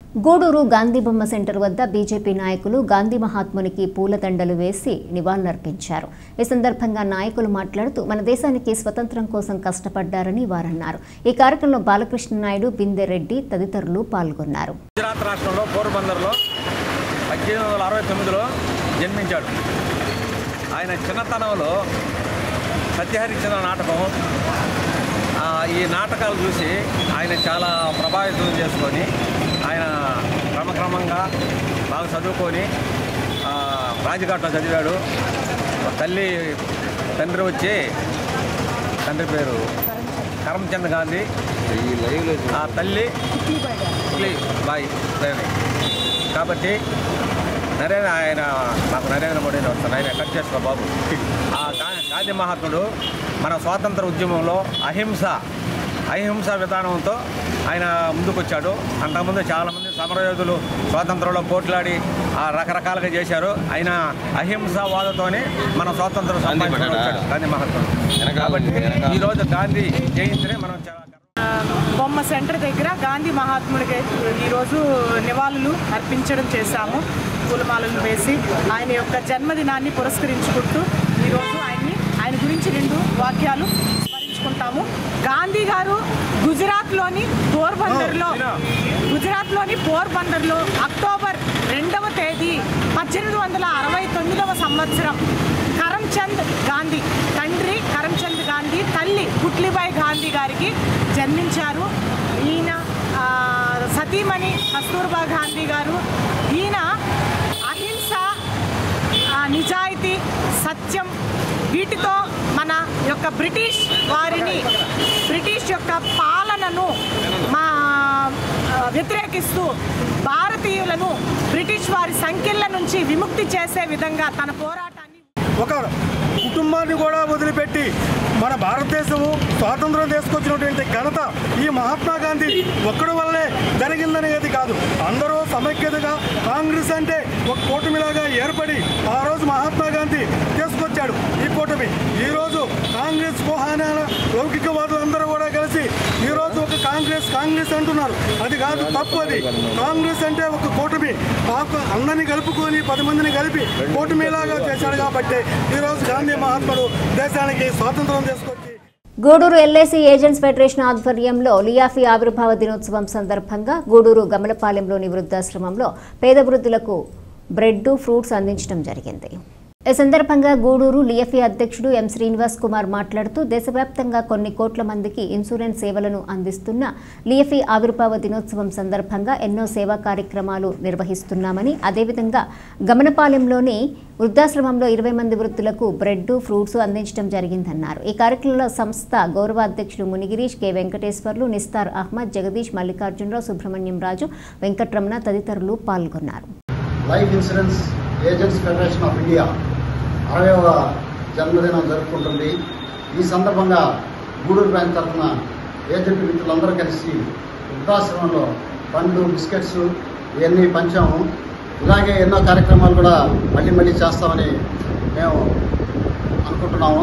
గూడూరు గాంధీ బొమ్మ సెంటర్ వద్ద బీజేపీ నాయకులు గాంధీ మహాత్మునికి పూలదండలు వేసి నివాళులర్పించారు ఈ సందర్భంగా నాయకులు మాట్లాడుతూ మన దేశానికి స్వతంత్రం కోసం కష్టపడ్డారని వారన్నారు ఈ కార్యక్రమంలో బాలకృష్ణ నాయుడు బిందెరెడ్డి తదితరులు పాల్గొన్నారు గుజరాత్ రాష్ట్రంలో పోర్బందర్లో పద్దెనిమిది వందల అరవై తొమ్మిదిలో జన్మించాడు ఆయన చిన్నతనంలో సత్యహరిచంద్ర నాటకం ఆ, ఈ నాటకాలు చూసి ఆయన చాలా ప్రభావితం చేసుకొని ఆయన క్రమక్రమంగా బాగా చదువుకొని ఆ, రాజఘాట్లో చదివాడు తల్లి తండ్రి వచ్చి తండ్రి పేరు కరమ్చంద్ గాంధీ ఆ తల్లి కుట్లీ బాయ్ దేవి. కాబట్టి నరేంద్ర ఆయన నాకు నరేంద్ర మోడీని వస్తాను ఆయన కట్ చేసుకో బాబు ఆ గా- గాంధీ మహాత్ముడు మన స్వాతంత్ర ఉద్యమంలో అహింస అహింస విధానంతో ఆయన ముందుకొచ్చాడు అంతకుముందు చాలామంది సమరయోధులు స్వాతంత్రంలో పోట్లాడి ఆ రకరకాలుగా చేశారు ఆయన అహింసావాదతోనే మన స్వాతంత్రం సంపాదించుకొని వచ్చాడు గాంధీ మహాత్ముడు కాబట్టి ఈరోజు గాంధీ జయంతిని మనం చాలా బొమ్మ సెంటర్ దగ్గర గాంధీ మహాత్ముడికి ఈరోజు నివాళులు అర్పించడం చేశాము పూలమాలలు వేసి ఆయన యొక్క జన్మదినాన్ని పురస్కరించుకుంటూ ఈరోజు ఆయన్ని ఆయన గురించి రెండు వాక్యాలు స్మరించుకుంటాము గాంధీ గారు గుజరాత్లోని పోర్బందర్లో గుజరాత్లోని పోర్బందర్లో అక్టోబర్ రెండవ తేదీ పద్దెనిమిది వందల అరవై తొమ్మిదవ సంవత్సరం కరమ్చంద్ గాంధీ తండ్రి కరమ్చంద్ గాంధీ తల్లి పుట్లిబాయి గాంధీ గారికి జన్మించారు ఈయన ఆ, సతీమణి కస్తూర్బా గాంధీ గారు ఈయన అహింస ఆ, నిజాయితీ సత్యం వీటితో మన యొక్క బ్రిటిష్ వారిని బ్రిటిష్ యొక్క పాలనను మా ఆ, వ్యతిరేకిస్తూ భారతీయులను బ్రిటిష్ వారి సంఖ్యల నుంచి విముక్తి చేసే విధంగా తన పోరాటాన్ని ఒక కుటుంబాన్ని కూడా వదిలిపెట్టి మన భారతదేశము స్వాతంత్రం తీసుకొచ్చినటువంటి ఘనత ఈ మహాత్మా గాంధీ ఒక్కడి వల్లే జరిగిందనేది కాదు అందరూ సమైక్యతగా కాంగ్రెస్ అంటే ఒక కూటమిలాగా ఏర్పడి ఆ రోజు మహాత్మా గాంధీ తీసుకొచ్చాడు ఈ కూటమి ఈరోజు కాంగ్రెస్ కోహానాల లౌకికవాదులు అందరూ కూడా కలిసి ఈరోజు ఒక కాంగ్రెస్ కాంగ్రెస్ అంటున్నారు అది కాదు తప్పు అది కాంగ్రెస్ అంటే ఒక కూటమి పాప అందరినీ కలుపుకొని పది మందిని కలిపి కూటమిలాగా చేశాడు కాబట్టి ఈరోజు గాంధీ మహాత్ముడు దేశానికి స్వాతంత్రం తీసుకొచ్చి గూడూరు ఎల్ఐసి ఏజెంట్స్ ఫెడరేషన్ ఆధ్వర్యంలో లియాఫీ ఆవిర్భావ దినోత్సవం సందర్భంగా గూడూరు గమలపాలెంలోని వృద్ధాశ్రమంలో పేద వృద్ధులకు బ్రెడ్ ఫ్రూట్స్ అందించడం జరిగింది ఈ సందర్భంగా గూడూరు లియఫీ అధ్యక్షుడు ఎం శ్రీనివాస్ కుమార్ మాట్లాడుతూ దేశవ్యాప్తంగా కొన్ని కోట్ల మందికి ఇన్సూరెన్స్ సేవలను అందిస్తున్న లియఫీ ఆవిర్భావ దినోత్సవం సందర్భంగా ఎన్నో సేవా కార్యక్రమాలు నిర్వహిస్తున్నామని అదేవిధంగా గమనపాలెంలోని వృద్ధాశ్రమంలో ఇరవై మంది వృద్ధులకు బ్రెడ్ ఫ్రూట్స్ అందించడం జరిగిందన్నారు ఈ కార్యక్రమంలో సంస్థ గౌరవ అధ్యక్షుడు మునిగిరీష్ కె వెంకటేశ్వర్లు నిస్తార్ అహ్మద్ జగదీష్ మల్లికార్జునరావు సుబ్రహ్మణ్యం రాజు వెంకట్రమణ తదితరులు పాల్గొన్నారు life insurance agents federation of India అరవైవ జన్మదినం జరుపుకుంటుంది ఈ సందర్భంగా గూడూరు బ్యాంక్ తరఫున ఏజెంట్ మిత్రులందరూ కలిసి వృద్ధాశ్రమంలో పండ్లు బిస్కెట్స్ ఇవన్నీ పంచాము ఇలాగే ఎన్నో కార్యక్రమాలు కూడా మళ్ళీ మళ్ళీ చేస్తామని మేము అనుకుంటున్నాము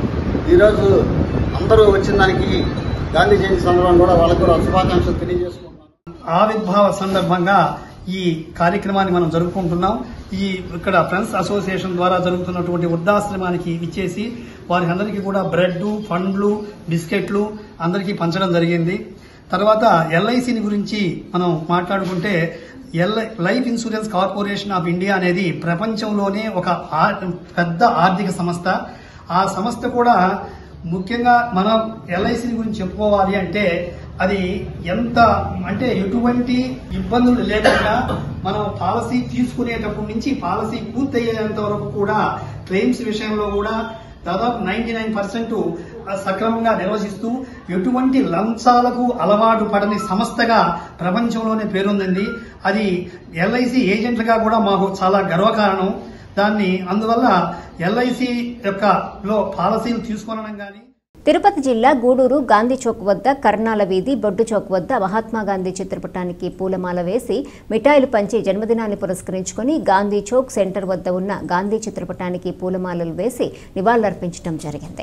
ఈరోజు అందరూ వచ్చిన దానికి గాంధీ జయంతి సందర్భంగా కూడా వాళ్ళకు కూడా శుభాకాంక్షలు తెలియజేసుకుంటున్నాం ఆవిర్భావ సందర్భంగా ఈ కార్యక్రమాన్ని మనం జరుపుకుంటున్నాం ఈ ఇక్కడ ఫ్రెండ్స్ అసోసియేషన్ ద్వారా జరుగుతున్నటువంటి వృద్ధాశ్రమానికి ఇచ్చేసి వారి అందరికీ కూడా బ్రెడ్ పండ్లు బిస్కెట్లు అందరికీ పంచడం జరిగింది తర్వాత ఎల్ఐసిని గురించి మనం మాట్లాడుకుంటే LI life insurance corporation of India అనేది ప్రపంచంలోనే ఒక ఆ- పెద్ద ఆర్థిక సంస్థ ఆ సంస్థ కూడా ముఖ్యంగా మనం ఎల్ఐసి గురించి చెప్పుకోవాలి అంటే అది ఎంత అంటే ఎటువంటి ఇబ్బందులు లేకుండా మనం పాలసీ తీసుకునేటప్పటి నుంచి పాలసీ పూర్తయ్యేంత వరకు కూడా క్లెయిమ్స్ విషయంలో కూడా దాదాపు నైన్టీ నైన్ పర్సెంట్ సక్రమంగా నిర్వహిస్తూ ఎటువంటి లంచాలకు అలవాటు పడని సంస్థగా ప్రపంచంలోనే పేరొందింది అది ఎల్ఐసి ఏజెంట్లుగా కూడా మాకు చాలా గర్వకారణం దాన్ని అందువల్ల ఎల్ఐసి యొక్క లో పాలసీలు తీసుకోవడం కానీ తిరుపతి జిల్లా గూడూరు గాంధీ చౌక్ వద్ద కర్నాల వీధి బొడ్డు చౌక్ వద్ద మహాత్మా గాంధీ చిత్రపటానికి పూలమాల వేసి మిఠాయిలు పంచి జన్మదినాన్ని పురస్కరించుకొని గాంధీ చౌక్ సెంటర్ వద్ద ఉన్న గాంధీ చిత్రపటానికి పూలమాలలు వేసి నివాళులర్పించడం జరిగింది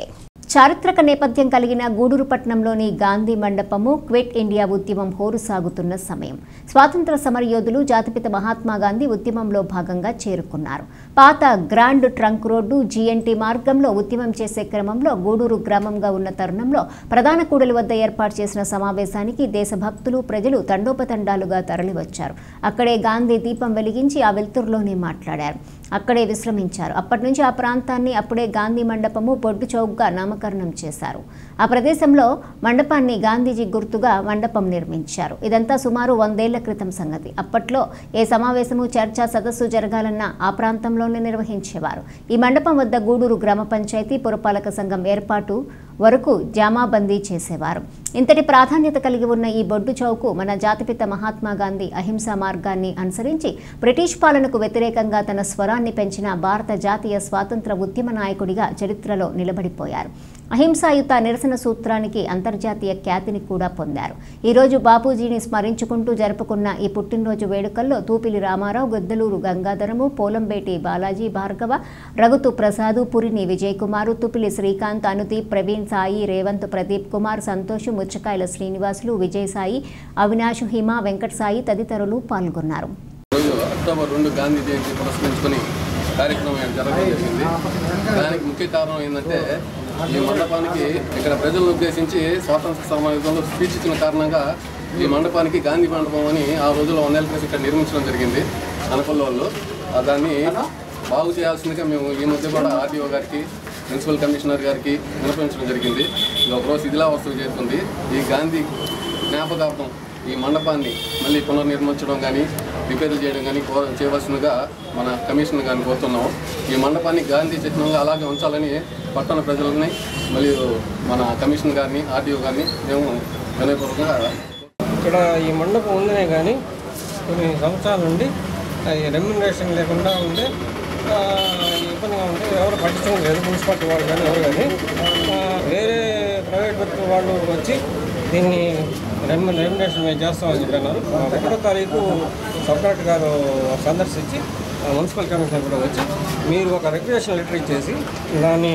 చారిత్రక నేపథ్యం కలిగిన గూడూరు పట్టణంలోని గాంధీ మండపము క్విట్ ఇండియా ఉద్యమం హోరు సాగుతున్న సమయం స్వాతంత్ర సమరయోధులు జాతిపిత మహాత్మా గాంధీ ఉద్యమంలో భాగంగా చేరుకున్నారు పాత గ్రాండ్ ట్రంక్ రోడ్డు జీఎన్టీ మార్గంలో ఉద్యమం చేసే క్రమంలో గూడూరు గ్రామంగా ఉన్న తరుణంలో ప్రధాన కూడలి వద్ద ఏర్పాటు చేసిన సమావేశానికి దేశభక్తులు ప్రజలు తండోపతండాలుగా తరలివచ్చారు అక్కడే గాంధీ దీపం వెలిగించి ఆ వెలుతురులోనే మాట్లాడారు అక్కడే విశ్రమించారు అప్పటి నుంచి ఆ ప్రాంతాన్ని అప్పుడే గాంధీ మండపము బొడ్డు చౌక్గా నామకరణం చేశారు ఆ ప్రదేశంలో మండపాన్ని గాంధీజీ గుర్తుగా మండపం నిర్మించారు ఇదంతా సుమారు వందేళ్ల క్రితం సంగతి అప్పట్లో ఏ సమావేశము చర్చ సదస్సు జరగాలన్నా ఆ ప్రాంతంలోనే నిర్వహించేవారు ఈ మండపం వద్ద గూడూరు గ్రామ పంచాయతీ పురపాలక సంఘం ఏర్పాటు వరకు జామాబందీ చేసేవారు ఇంతటి ప్రాధాన్యత కలిగి ఉన్న ఈ బొడ్డు చౌకు మన జాతిపిత మహాత్మా గాంధీ అహింసా మార్గాన్ని అనుసరించి బ్రిటిష్ పాలనకు వ్యతిరేకంగా తన స్వరాన్ని పెంచిన భారత జాతీయ స్వాతంత్ర ఉద్యమ నాయకుడిగా చరిత్రలో నిలబడిపోయారు అహింసాయుత నిరసన సూత్రానికి అంతర్జాతీయ ఖ్యాతిని కూడా పొందారు ఈరోజు బాపూజీని స్మరించుకుంటూ జరుపుకున్న ఈ పుట్టినరోజు వేడుకల్లో తూపిలి రామారావు గద్దలూరు గంగాధరము పోలంబేటి బాలాజీ భార్గవ రఘుతు ప్రసాదు పురిని విజయ్ కుమారు తుపిలి శ్రీకాంత్ అనుదీప్ ప్రవీణ్ సాయి రేవంత్ ప్రదీప్ కుమార్ సంతోష్ ముచ్చకాయల శ్రీనివాసులు విజయ్ సాయి అవినాష్ హిమ వెంకట సాయి తదితరులు పాల్గొన్నారు రోజు అక్టోబర్ రెండు గాంధీ జయంతి పురస్కరించుకొని కార్యక్రమం జరగడం జరిగింది దానికి ముఖ్య కారణం ఏంటంటే ఈ మండపానికి ఇక్కడ ప్రజలను ఉద్దేశించి స్వాతంత్ర సమయంలో స్పీచ్ ఇచ్చిన కారణంగా ఈ మండపానికి గాంధీ మండపం అని ఆ రోజుల్లో వందేళ్ల క్రితం ఇక్కడ నిర్మించడం జరిగింది అనపల్లి వాళ్ళు ఆ దాన్ని బాగు చేయాల్సిందిగా మేము ఈ మధ్య కూడా ఆర్టీఓ గారికి మున్సిపల్ కమిషనర్ గారికి వినపించడం జరిగింది ఇది ఒకరోజు శిథిలావస్థకు చేరుతుంది ఈ గాంధీ జ్ఞాపకార్థం ఈ మండపాన్ని మళ్ళీ పునర్నిర్మించడం కానీ రిపేర్లు చేయడం కానీ కో చేయవలసిందిగా మన కమిషన్ గారిని కోరుతున్నాము ఈ మండపాన్ని గాంధీ చిహ్నంగా అలాగే ఉంచాలని పట్టణ ప్రజలని మరియు మన కమిషన్ గారిని ఆర్టీఓ గారిని మేము వినయపూర్వకంగా ఇక్కడ ఈ మండపం ఉందనే కానీ కొన్ని సంవత్సరాల నుండి అది రెమ్యునరేషన్ లేకుండా ఉంటే ఆ, ఇబ్బందిగా ఉంటే ఎవరు పట్టించడం లేదు మున్సిపాలిటీ వాళ్ళు కానీ ఎవరు కానీ ఆ, వేరే ప్రైవేట్ వ్యక్తుల వాళ్ళు వచ్చి దీన్ని రెమ్యు రెమ్యునేషన్ మేము చేస్తామని చెప్పినారు ఆ, ఒకటో తారీఖు సబ్ కలెక్టర్ గారు సందర్శించి ఆ, మున్సిపల్ కమిషనర్ కూడా వచ్చి మీరు ఒక రిక్రియేషన్ లెటర్ ఇచ్చేసి దాన్ని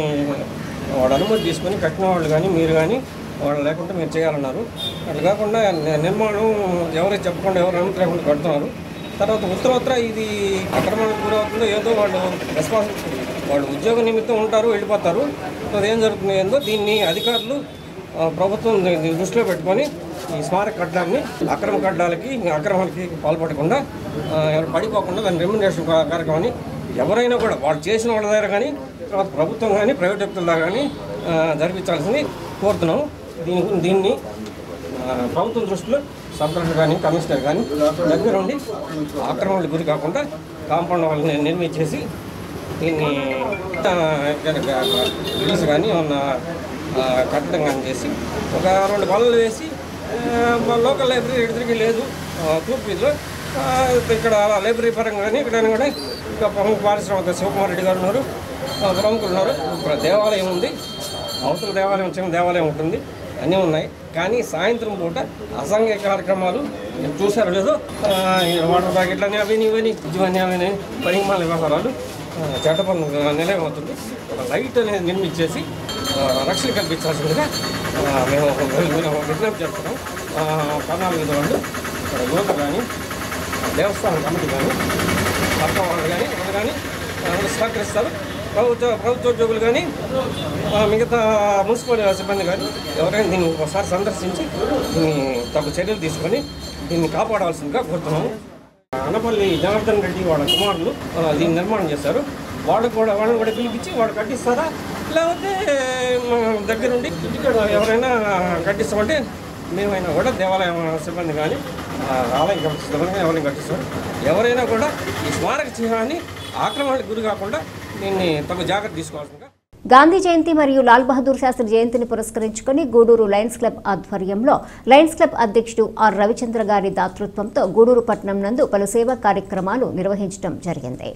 వాడు అనుమతి తీసుకొని కట్టిన వాళ్ళు కానీ మీరు కానీ వాళ్ళు లేకుండా మీరు చేయాలన్నారు అట్లా కాకుండా ని- నిర్మాణం ఎవరికి చెప్పకుండా ఎవరు అనుమతి లేకుండా కడుతున్నారు తర్వాత ఉత్తరోత్తర ఇది అక్రమానికి గురవుతుందో ఏదో వాళ్ళు రెస్పాన్సిబిలిటీ వాళ్ళు ఉద్యోగ నిమిత్తం ఉంటారు వెళ్ళిపోతారు అది ఏం జరుగుతుంది ఏందో దీన్ని అధికారులు ఆ, ప్రభుత్వం దీన్ని దృష్టిలో పెట్టుకొని ఈ స్మారక కట్టడాన్ని అక్రమ కట్టడాలకి అక్రమాలకి పాల్పడకుండా ఆ, ఎవరు పడిపోకుండా దాని రెమ్యునరేషన్ కార్యక్రమాన్ని ఎవరైనా కూడా వాళ్ళు చేసిన వాళ్ళ దగ్గర కానీ తర్వాత ప్రభుత్వం కానీ ప్రైవేట్ వ్యక్తుల దగ్గర కానీ ఆ, జరిపించాల్సింది కోరుతున్నాం దీని దీన్ని ఆ, ప్రభుత్వం దృష్టిలో సబ్ కలెక్టర్ కానీ కమిషనర్ కానీ దగ్గర ఉండి ఆక్రమణలకు గురి కాకుండా కాంపౌండ్ వాళ్ళని నిర్మించేసి దీన్ని రిలీజ్ కానీ ఏమన్నా ఆ, కట్టడం కానీ చేసి ఒక రెండు బల్లలు వేసి ఆ, మా లోకల్ లైబ్రరీ ఎదురుకి లేదు ఆ, తూర్పు వీధిలో ఆ, ఇక్కడ లైబ్రరీ పరంగా కానీ ఇక్కడ కూడా ఇంకా ప్రముఖ పారిశ్రామిక శివకుమార్ రెడ్డి గారు ఉన్నారు ఆ, ప్రముఖులు ఉన్నారు ఇక్కడ దేవాలయం ఉంది అవతల దేవాలయం చిన్న దేవాలయం ఉంటుంది అన్నీ ఉన్నాయి కానీ సాయంత్రం పూట అసంఘిక కార్యక్రమాలు మీరు చూసారో లేదో ఆ, ఈ వాటర్ ప్యాకెట్లని అవని ఇవని ఇవన్నీ అవని పరిమాణ వ్యవహారాలు ఆ, చట్టపరం నిలయం అవుతుంది ఒక లైట్ అనేది నిర్మించేసి ఆ, రక్షణ కల్పించాల్సిందిగా ఆ, మేము మేము విజ్ఞప్తి చేస్తున్నాం ఆ, కర్ణాల మీద వాళ్ళు ఇక్కడ యువత కానీ దేవస్థానం కమిటీ కానీ పక్క వాళ్ళు కానీ వాళ్ళు కానీ అందరూ సహకరిస్తారు ప్రభుత్వ ప్రభుత్వోద్యోగులు కానీ ఆ, మిగతా మున్సిపల్ సిబ్బంది కానీ ఎవరైనా దీన్ని ఒకసారి సందర్శించి దీన్ని తగు చర్యలు తీసుకొని దీన్ని కాపాడాల్సిందిగా కోరుతున్నాము అనపల్లి జనార్దన్ రెడ్డి వాళ్ళ కుమారులు ఆ, దీన్ని నిర్మాణం చేశారు వాళ్ళు కూడా వాళ్ళని కూడా పిలిపించి వాళ్ళు కట్టిస్తారా లేకపోతే మా దగ్గరుండి ఇక్కడ ఎవరైనా కట్టిస్తామంటే మేమైనా కూడా దేవాలయం సిబ్బంది కానీ ఆ, ఆలయం కమిటీ సిబ్బంది కానీ ఎవరైనా కట్టిస్తారు ఎవరైనా కూడా ఈ స్మారక చిహ్నాన్ని ఆక్రమణకు గురి కాకుండా దీన్ని తగు జాగ్రత్త తీసుకోవాల్సిందిగా గాంధీ జయంతి మరియు లాల్ బహదూర్ శాస్త్రి జయంతిని పురస్కరించుకుని గూడూరు లయన్స్ క్లబ్ ఆధ్వర్యంలో లయన్స్ క్లబ్ అధ్యక్షుడు ఆర్ రవిచంద్ర గారి దాతృత్వంతో గూడూరు పట్టణం నందు పలు సేవా కార్యక్రమాలు నిర్వహించడం జరిగింది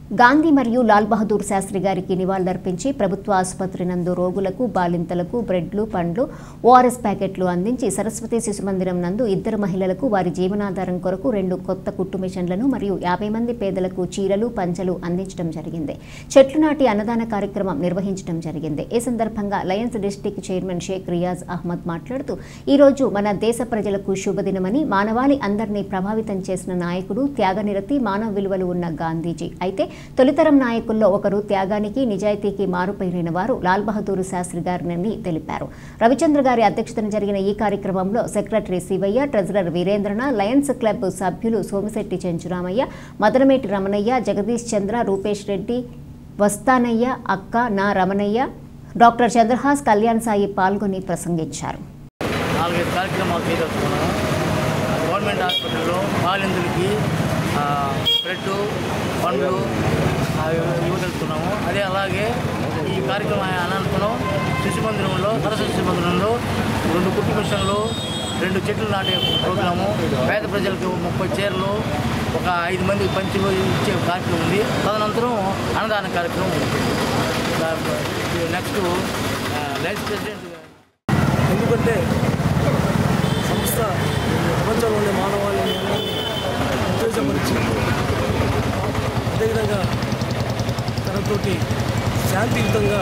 గాంధీ మరియు లాల్ బహదూర్ శాస్త్రి గారికి నివాళులర్పించి ప్రభుత్వ ఆసుపత్రి నందు రోగులకు బాలింతలకు బ్రెడ్లు పండ్లు ఓఆర్ఎస్ ప్యాకెట్లు అందించి సరస్వతి శిశు మందిరం నందు ఇద్దరు మహిళలకు వారి జీవనాధారం కొరకు రెండు కొత్త కుట్టు మిషన్లను మరియు యాభై మంది పేదలకు చీరలు పంచలు అందించడం జరిగింది చెట్లు నాటి అన్నదాన కార్యక్రమం నిర్వహించడం జరిగింది ఈ సందర్భంగా Lions district chairman Sheikh Riyaz Ahmed మాట్లాడుతూ ఈ రోజు మన దేశ ప్రజలకు శుభదినమని మానవాళి అందరినీ ప్రభావితం చేసిన నాయకుడు త్యాగనిరతి మానవ విలువలు ఉన్న గాంధీజీ అయితే తొలితరం నాయకుల్లో ఒకరు త్యాగానికి నిజాయితీకి మారుపైన వారు లాల్ బహదూర్ శాస్త్రి గారిని తెలిపారు రవిచంద్ర గారి అధ్యక్షతన జరిగిన ఈ కార్యక్రమంలో secretary Sivaiah treasurer Veerendrana Lions club సభ్యులు సోమిశెట్టి చెంచురామయ్య మదనమేటి రమణయ్య జగదీష్ చంద్ర రూపేష్ రెడ్డి వస్తానయ్య అక్క నా రమణయ్య డాక్టర్ చంద్రహాస్ కళ్యాణ్ సాయి పాల్గొని ప్రసంగించారు నాలుగైదు కార్యక్రమాలు చేయదలుచుకున్నాము గవర్నమెంట్ హాస్పిటల్లో బాలిందులకి ఆ, బ్రెడ్ పండ్లు అవి ఇవ్వదలుచుకున్నాము అదే అలాగే ఈ కార్యక్రమం అనంతరం శిశు మందిరంలో సరస్వతి శిశు మందిరంలో రెండు కుట్టు మిషన్లు రెండు చెట్లు నాటే ప్రోగ్రాము పేద ప్రజలకు ముప్పై చీరలు ఒక ఐదు మందికి పంచులు ఇచ్చే కార్యక్రమం ఉంది తదనంతరం అన్నదాన కార్యక్రమం ఉంది నెక్స్ట్ లైఫ్ ప్రెసిడెంట్ ఎందుకంటే సంస్థ ప్రపంచంలో ఉండే మానవాళిని ఉత్తేజపరిచి అదేవిధంగా తనతోటి శాంతియుతంగా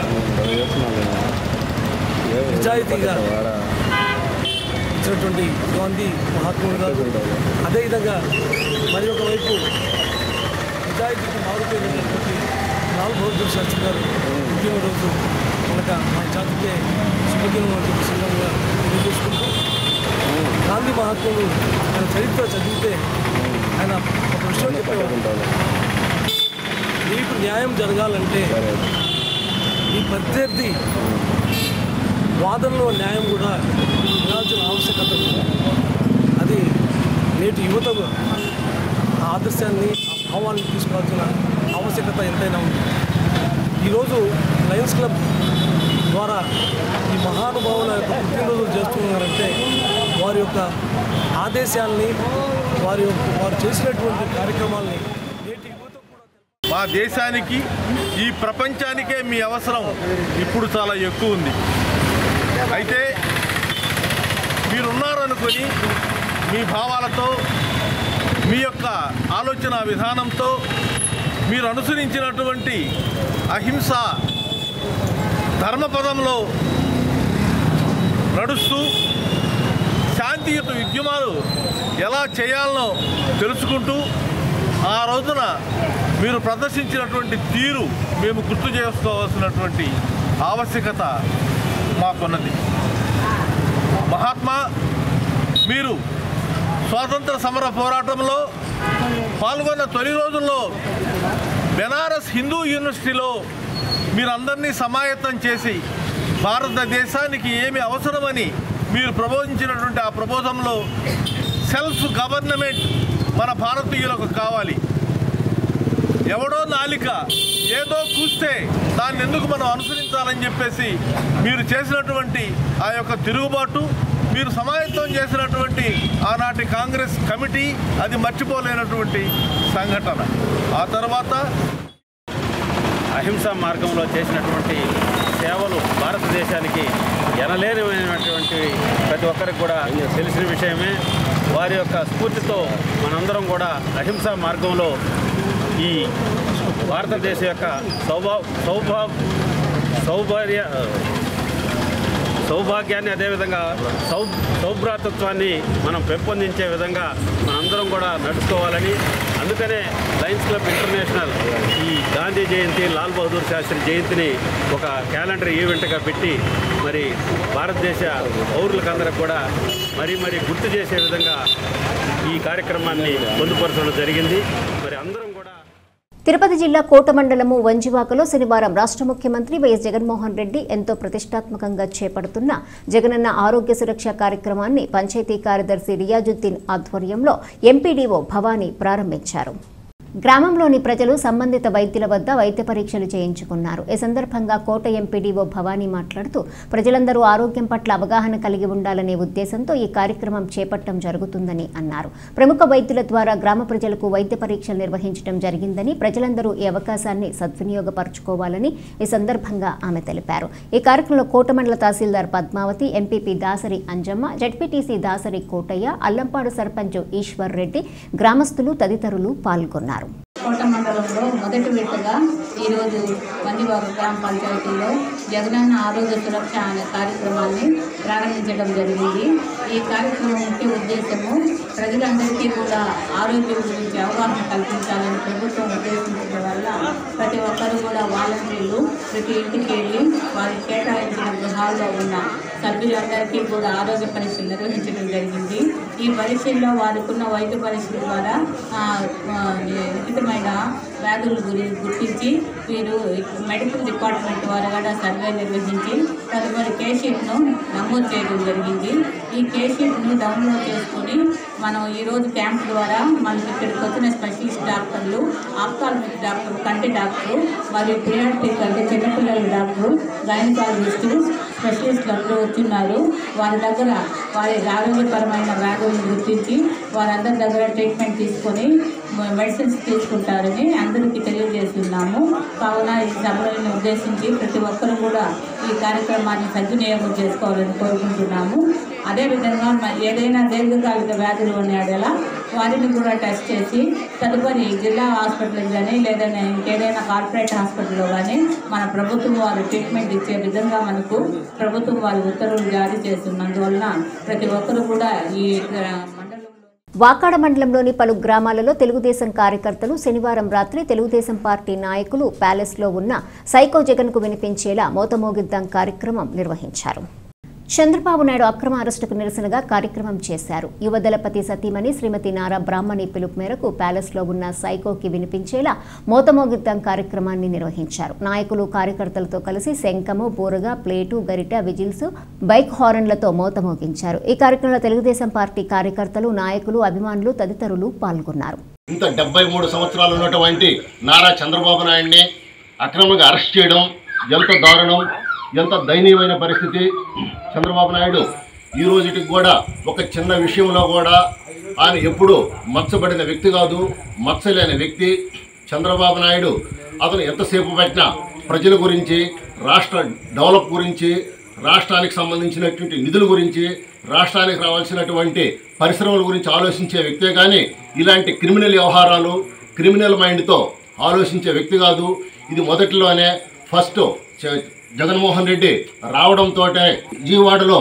నిజాయితీగా ఇచ్చినటువంటి గాంధీ మహాత్ముడు గారు అదేవిధంగా మరి ఒకవైపు నిజాయితీకి మారుపోయినటువంటి లాల్ బహదూర్ శాస్త్రి గారు పుట్టినరోజు కనుక మన జాతికే శుభదినం వంటి సందర్భంగా తెలియజేసుకుంటూ గాంధీ మహాత్ముడు ఆయన చరిత్ర చదివితే ఆయన ఒక విషయం చెప్పేవారు నీకు న్యాయం జరగాలంటే నీ ప్రత్యర్థి వాదనలో న్యాయం కూడా వినాల్సిన ఆవశ్యకత ఉంది అది నేటి యువతకు ఆ ఆదర్శాన్ని ఆ భావాన్ని తీసుకోవాల్సిన ఆవశ్యకత ఎంతైనా ఉంది ఈరోజు లయన్స్ క్లబ్ ద్వారా ఈ మహానుభావుల యొక్క పుట్టినరోజులు చేస్తున్నారంటే వారి యొక్క ఆదేశాలని వారి యొక్క వారు చేసినటువంటి కార్యక్రమాల్ని మా దేశానికి ఈ ప్రపంచానికే మీ అవసరం ఇప్పుడు చాలా ఎక్కువ ఉంది అయితే మీరున్నారనుకొని మీ భావాలతో మీ యొక్క ఆలోచన విధానంతో మీరు అనుసరించినటువంటి అహింస ధర్మపదంలో నడుస్తూ శాంతియుత ఉద్యమాలు ఎలా చేయాలనో తెలుసుకుంటూ ఆ రోజున మీరు ప్రదర్శించినటువంటి తీరు మేము గుర్తు చేసుకోవాల్సినటువంటి ఆవశ్యకత మాకున్నది మహాత్మా మీరు స్వాతంత్ర సమర పోరాటంలో పాల్గొన్న తొలి రోజుల్లో బెనారస్ హిందూ యూనివర్సిటీలో మీరందరినీ సమాయత్తం చేసి భారతదేశానికి ఏమి అవసరమని మీరు ప్రబోధించినటువంటి ఆ ప్రబోధంలో సెల్ఫ్ గవర్నమెంట్ మన భారతీయులకు కావాలి ఎవడో నాలిక ఏదో కూస్తే దాన్ని ఎందుకు మనం అనుసరించాలని చెప్పేసి మీరు చేసినటువంటి ఆ యొక్క తిరుగుబాటు మీరు సమాయత్తం చేసినటువంటి ఆనాటి కాంగ్రెస్ కమిటీ అది మర్చిపోలేనటువంటి సంఘటన ఆ తర్వాత అహింసా మార్గంలో చేసినటువంటి సేవలు భారతదేశానికి ఎనలేనిమైనటువంటి ప్రతి ఒక్కరికి కూడా తెలిసిన విషయమే వారి యొక్క స్ఫూర్తితో మనందరం కూడా అహింసా మార్గంలో ఈ భారతదేశం యొక్క సౌభా సౌభా సౌభార్య సౌభాగ్యాన్ని అదేవిధంగా సౌ సౌభ్రాతత్వాన్ని మనం పెంపొందించే విధంగా మనందరం కూడా నడుచుకోవాలని అందుకనే లయన్స్ క్లబ్ ఇంటర్నేషనల్ ఈ గాంధీ జయంతి లాల్ బహదూర్ శాస్త్రి జయంతిని ఒక క్యాలెండర్ ఈవెంట్గా పెట్టి మరి భారతదేశ పౌరులకందరికి కూడా మరీ మరీ గుర్తు చేసే విధంగా ఈ కార్యక్రమాన్ని పొందుపరచడం జరిగింది మరి అందరం తిరుపతి జిల్లా కోట మండలము వంజివాకలో శనివారం రాష్ట్ర ముఖ్యమంత్రి వైఎస్ జగన్మోహన్ రెడ్డి ఎంతో ప్రతిష్టాత్మకంగా చేపడుతున్న జగనన్న ఆరోగ్య సురక్ష కార్యక్రమాన్ని పంచాయతీ కార్యదర్శి రియాజుద్దీన్ ఆధ్వర్యంలో ఎంపీడీఓ భవానీ ప్రారంభించారు గ్రామంలోని ప్రజలు సంబంధిత వైద్యుల వద్ద వైద్య పరీక్షలు చేయించుకున్నారు ఈ సందర్భంగా కోట ఎంపీడీఓ భవానీ మాట్లాడుతూ ప్రజలందరూ ఆరోగ్యం పట్ల అవగాహన కలిగి ఉండాలనే ఉద్దేశంతో ఈ కార్యక్రమం చేపట్టడం జరుగుతుందని అన్నారు ప్రముఖ వైద్యుల ద్వారా గ్రామ ప్రజలకు వైద్య పరీక్షలు నిర్వహించడం జరిగిందని ప్రజలందరూ ఈ అవకాశాన్ని సద్వినియోగపరచుకోవాలని ఈ సందర్భంగా ఆమె తెలిపారు ఈ కార్యక్రమంలో కోట మండల తహసీల్దార్ పద్మావతి ఎంపీపీ దాసరి అంజమ్మ జడ్పీటీసీ దాసరి కోటయ్య అల్లంపాడు సర్పంచ్ ఈశ్వర్ రెడ్డి గ్రామస్తులు తదితరులు పాల్గొన్నారు కోట మండలంలో మొదటి విడతగా ఈరోజు మందివాగు గ్రామ పంచాయతీలో జగనన్న ఆరోగ్య సురక్ష అనే కార్యక్రమాన్ని ప్రారంభించడం జరిగింది ఈ కార్యక్రమం ముఖ్య ఉద్దేశము ప్రజలందరికీ కూడా ఆరోగ్యం గురించి అవగాహన కల్పించాలని ప్రభుత్వం ఉద్దేశించడం వల్ల ప్రతి ఒక్కరూ కూడా వాలంటీర్లు ప్రతి ఇంటికి వెళ్ళి వారికి కేటాయించిన గృహాల్లో ఉన్న సభ్యులందరికీ కూడా ఆరోగ్య పరీక్షలు నిర్వహించడం జరిగింది ఈ పరీక్షల్లో వారికున్న వైద్య పరీక్షల ద్వారా ఆ, ఆ, లిఖితమైన వ్యాధుల గురించి గుర్తించి వీరు మెడికల్ డిపార్ట్మెంట్ వారు కూడా సర్వే నిర్వహించి తదుపరి కేషీట్ను నమోదు చేయడం జరిగింది ఈ కేషీట్ను డౌన్లోడ్ చేసుకొని మనం ఈరోజు క్యాంప్ ద్వారా మనకి ఇక్కడికి వచ్చిన స్పెషలిస్ట్ డాక్టర్లు ఆప్థాలమిక్ డాక్టర్ కంటి డాక్టరు మరియు పీడియాట్రిక్ అంటే చిన్నపిల్లల డాక్టరు గైనకాలజిస్టు స్పెషలిస్టులు అందరూ వచ్చిన్నారు వారి దగ్గర వారి ఆరోగ్యపరమైన వ్యాధులను గుర్తించి వారందరి దగ్గర ట్రీట్మెంట్ తీసుకొని మ- మెడిసిన్స్ తీసుకుంటారని అందరికీ తెలియజేస్తున్నాము కావున ఈ సభలను ఉద్దేశించి ప్రతి ఒక్కరూ కూడా ఈ కార్యక్రమాన్ని సద్వినియోగం చేసుకోవాలని కోరుకుంటున్నాము అదేవిధంగా మ- ఏదైనా దీర్ఘకాలిక వ్యాధులు ఉన్నాడేలా వారిని కూడా టెస్ట్ చేసి తదుపరి జిల్లా హాస్పిటల్ కానీ లేదంటే ఇంకేదైనా కార్పొరేట్ హాస్పిటల్లో కానీ మన ప్రభుత్వం వారు ట్రీట్మెంట్ ఇచ్చే విధంగా మనకు ప్రభుత్వం వారి ఉత్తర్వులు జారీ చేస్తున్నందువలన ప్రతి ఒక్కరు కూడా ఈ ఆ, వాకాడ మండలంలోని పలు గ్రామాలలో తెలుగుదేశం కార్యకర్తలు శనివారం రాత్రి తెలుగుదేశం పార్టీ నాయకులు ప్యాలెస్లో ఉన్న సైకో జగన్కు వినిపించేలా మోతమోగిద్దాం కార్యక్రమం నిర్వహించారు చంద్రబాబు నాయుడు అక్రమ అరెస్టుకు నిరసనగా కార్యక్రమం చేశారు యువదళపతి సతీమణి శ్రీమతి నారా బ్రాహ్మణి పిలుపు మేరకు ప్యాలెస్లో ఉన్న సైకోకి వినిపించేలా మోతమోగిద్దాం కార్యక్రమాన్ని నిర్వహించారు నాయకులు కార్యకర్తలతో కలిసి శంఖము బూరగా ప్లేటు గరిట విజిల్స్ బైక్ హారన్లతో మోతమోగించారు ఈ కార్యక్రమంలో తెలుగుదేశం పార్టీ కార్యకర్తలు నాయకులు అభిమానులు తదితరులు పాల్గొన్నారు ఇంత డెబ్బై మూడు సంవత్సరాలు ఉన్నటువంటి నారా చంద్రబాబు నాయుడిని అక్రమంగా అరెస్ట్ చేయడం ఎంత దారుణం ఎంత దయనీయమైన పరిస్థితి చంద్రబాబు నాయుడు ఈ రోజుకి కూడా ఒక చిన్న విషయంలో కూడా ఆయన ఎప్పుడూ మచ్చబడిన వ్యక్తి కాదు మచ్చలేని వ్యక్తి చంద్రబాబు నాయుడు అతను ఎంతసేపు పెట్టినా ప్రజల గురించి రాష్ట్ర డెవలప్ గురించి రాష్ట్రానికి సంబంధించినటువంటి నిధుల గురించి రాష్ట్రానికి రావాల్సినటువంటి పరిశ్రమల గురించి ఆలోచించే వ్యక్తే కానీ ఇలాంటి క్రిమినల్ వ్యవహారాలు క్రిమినల్ మైండ్తో ఆలోచించే వ్యక్తి కాదు ఇది మొదటిలోనే ఫస్ట్ చ- జగన్మోహన్ రెడ్డి రావడంతో విజయవాడలో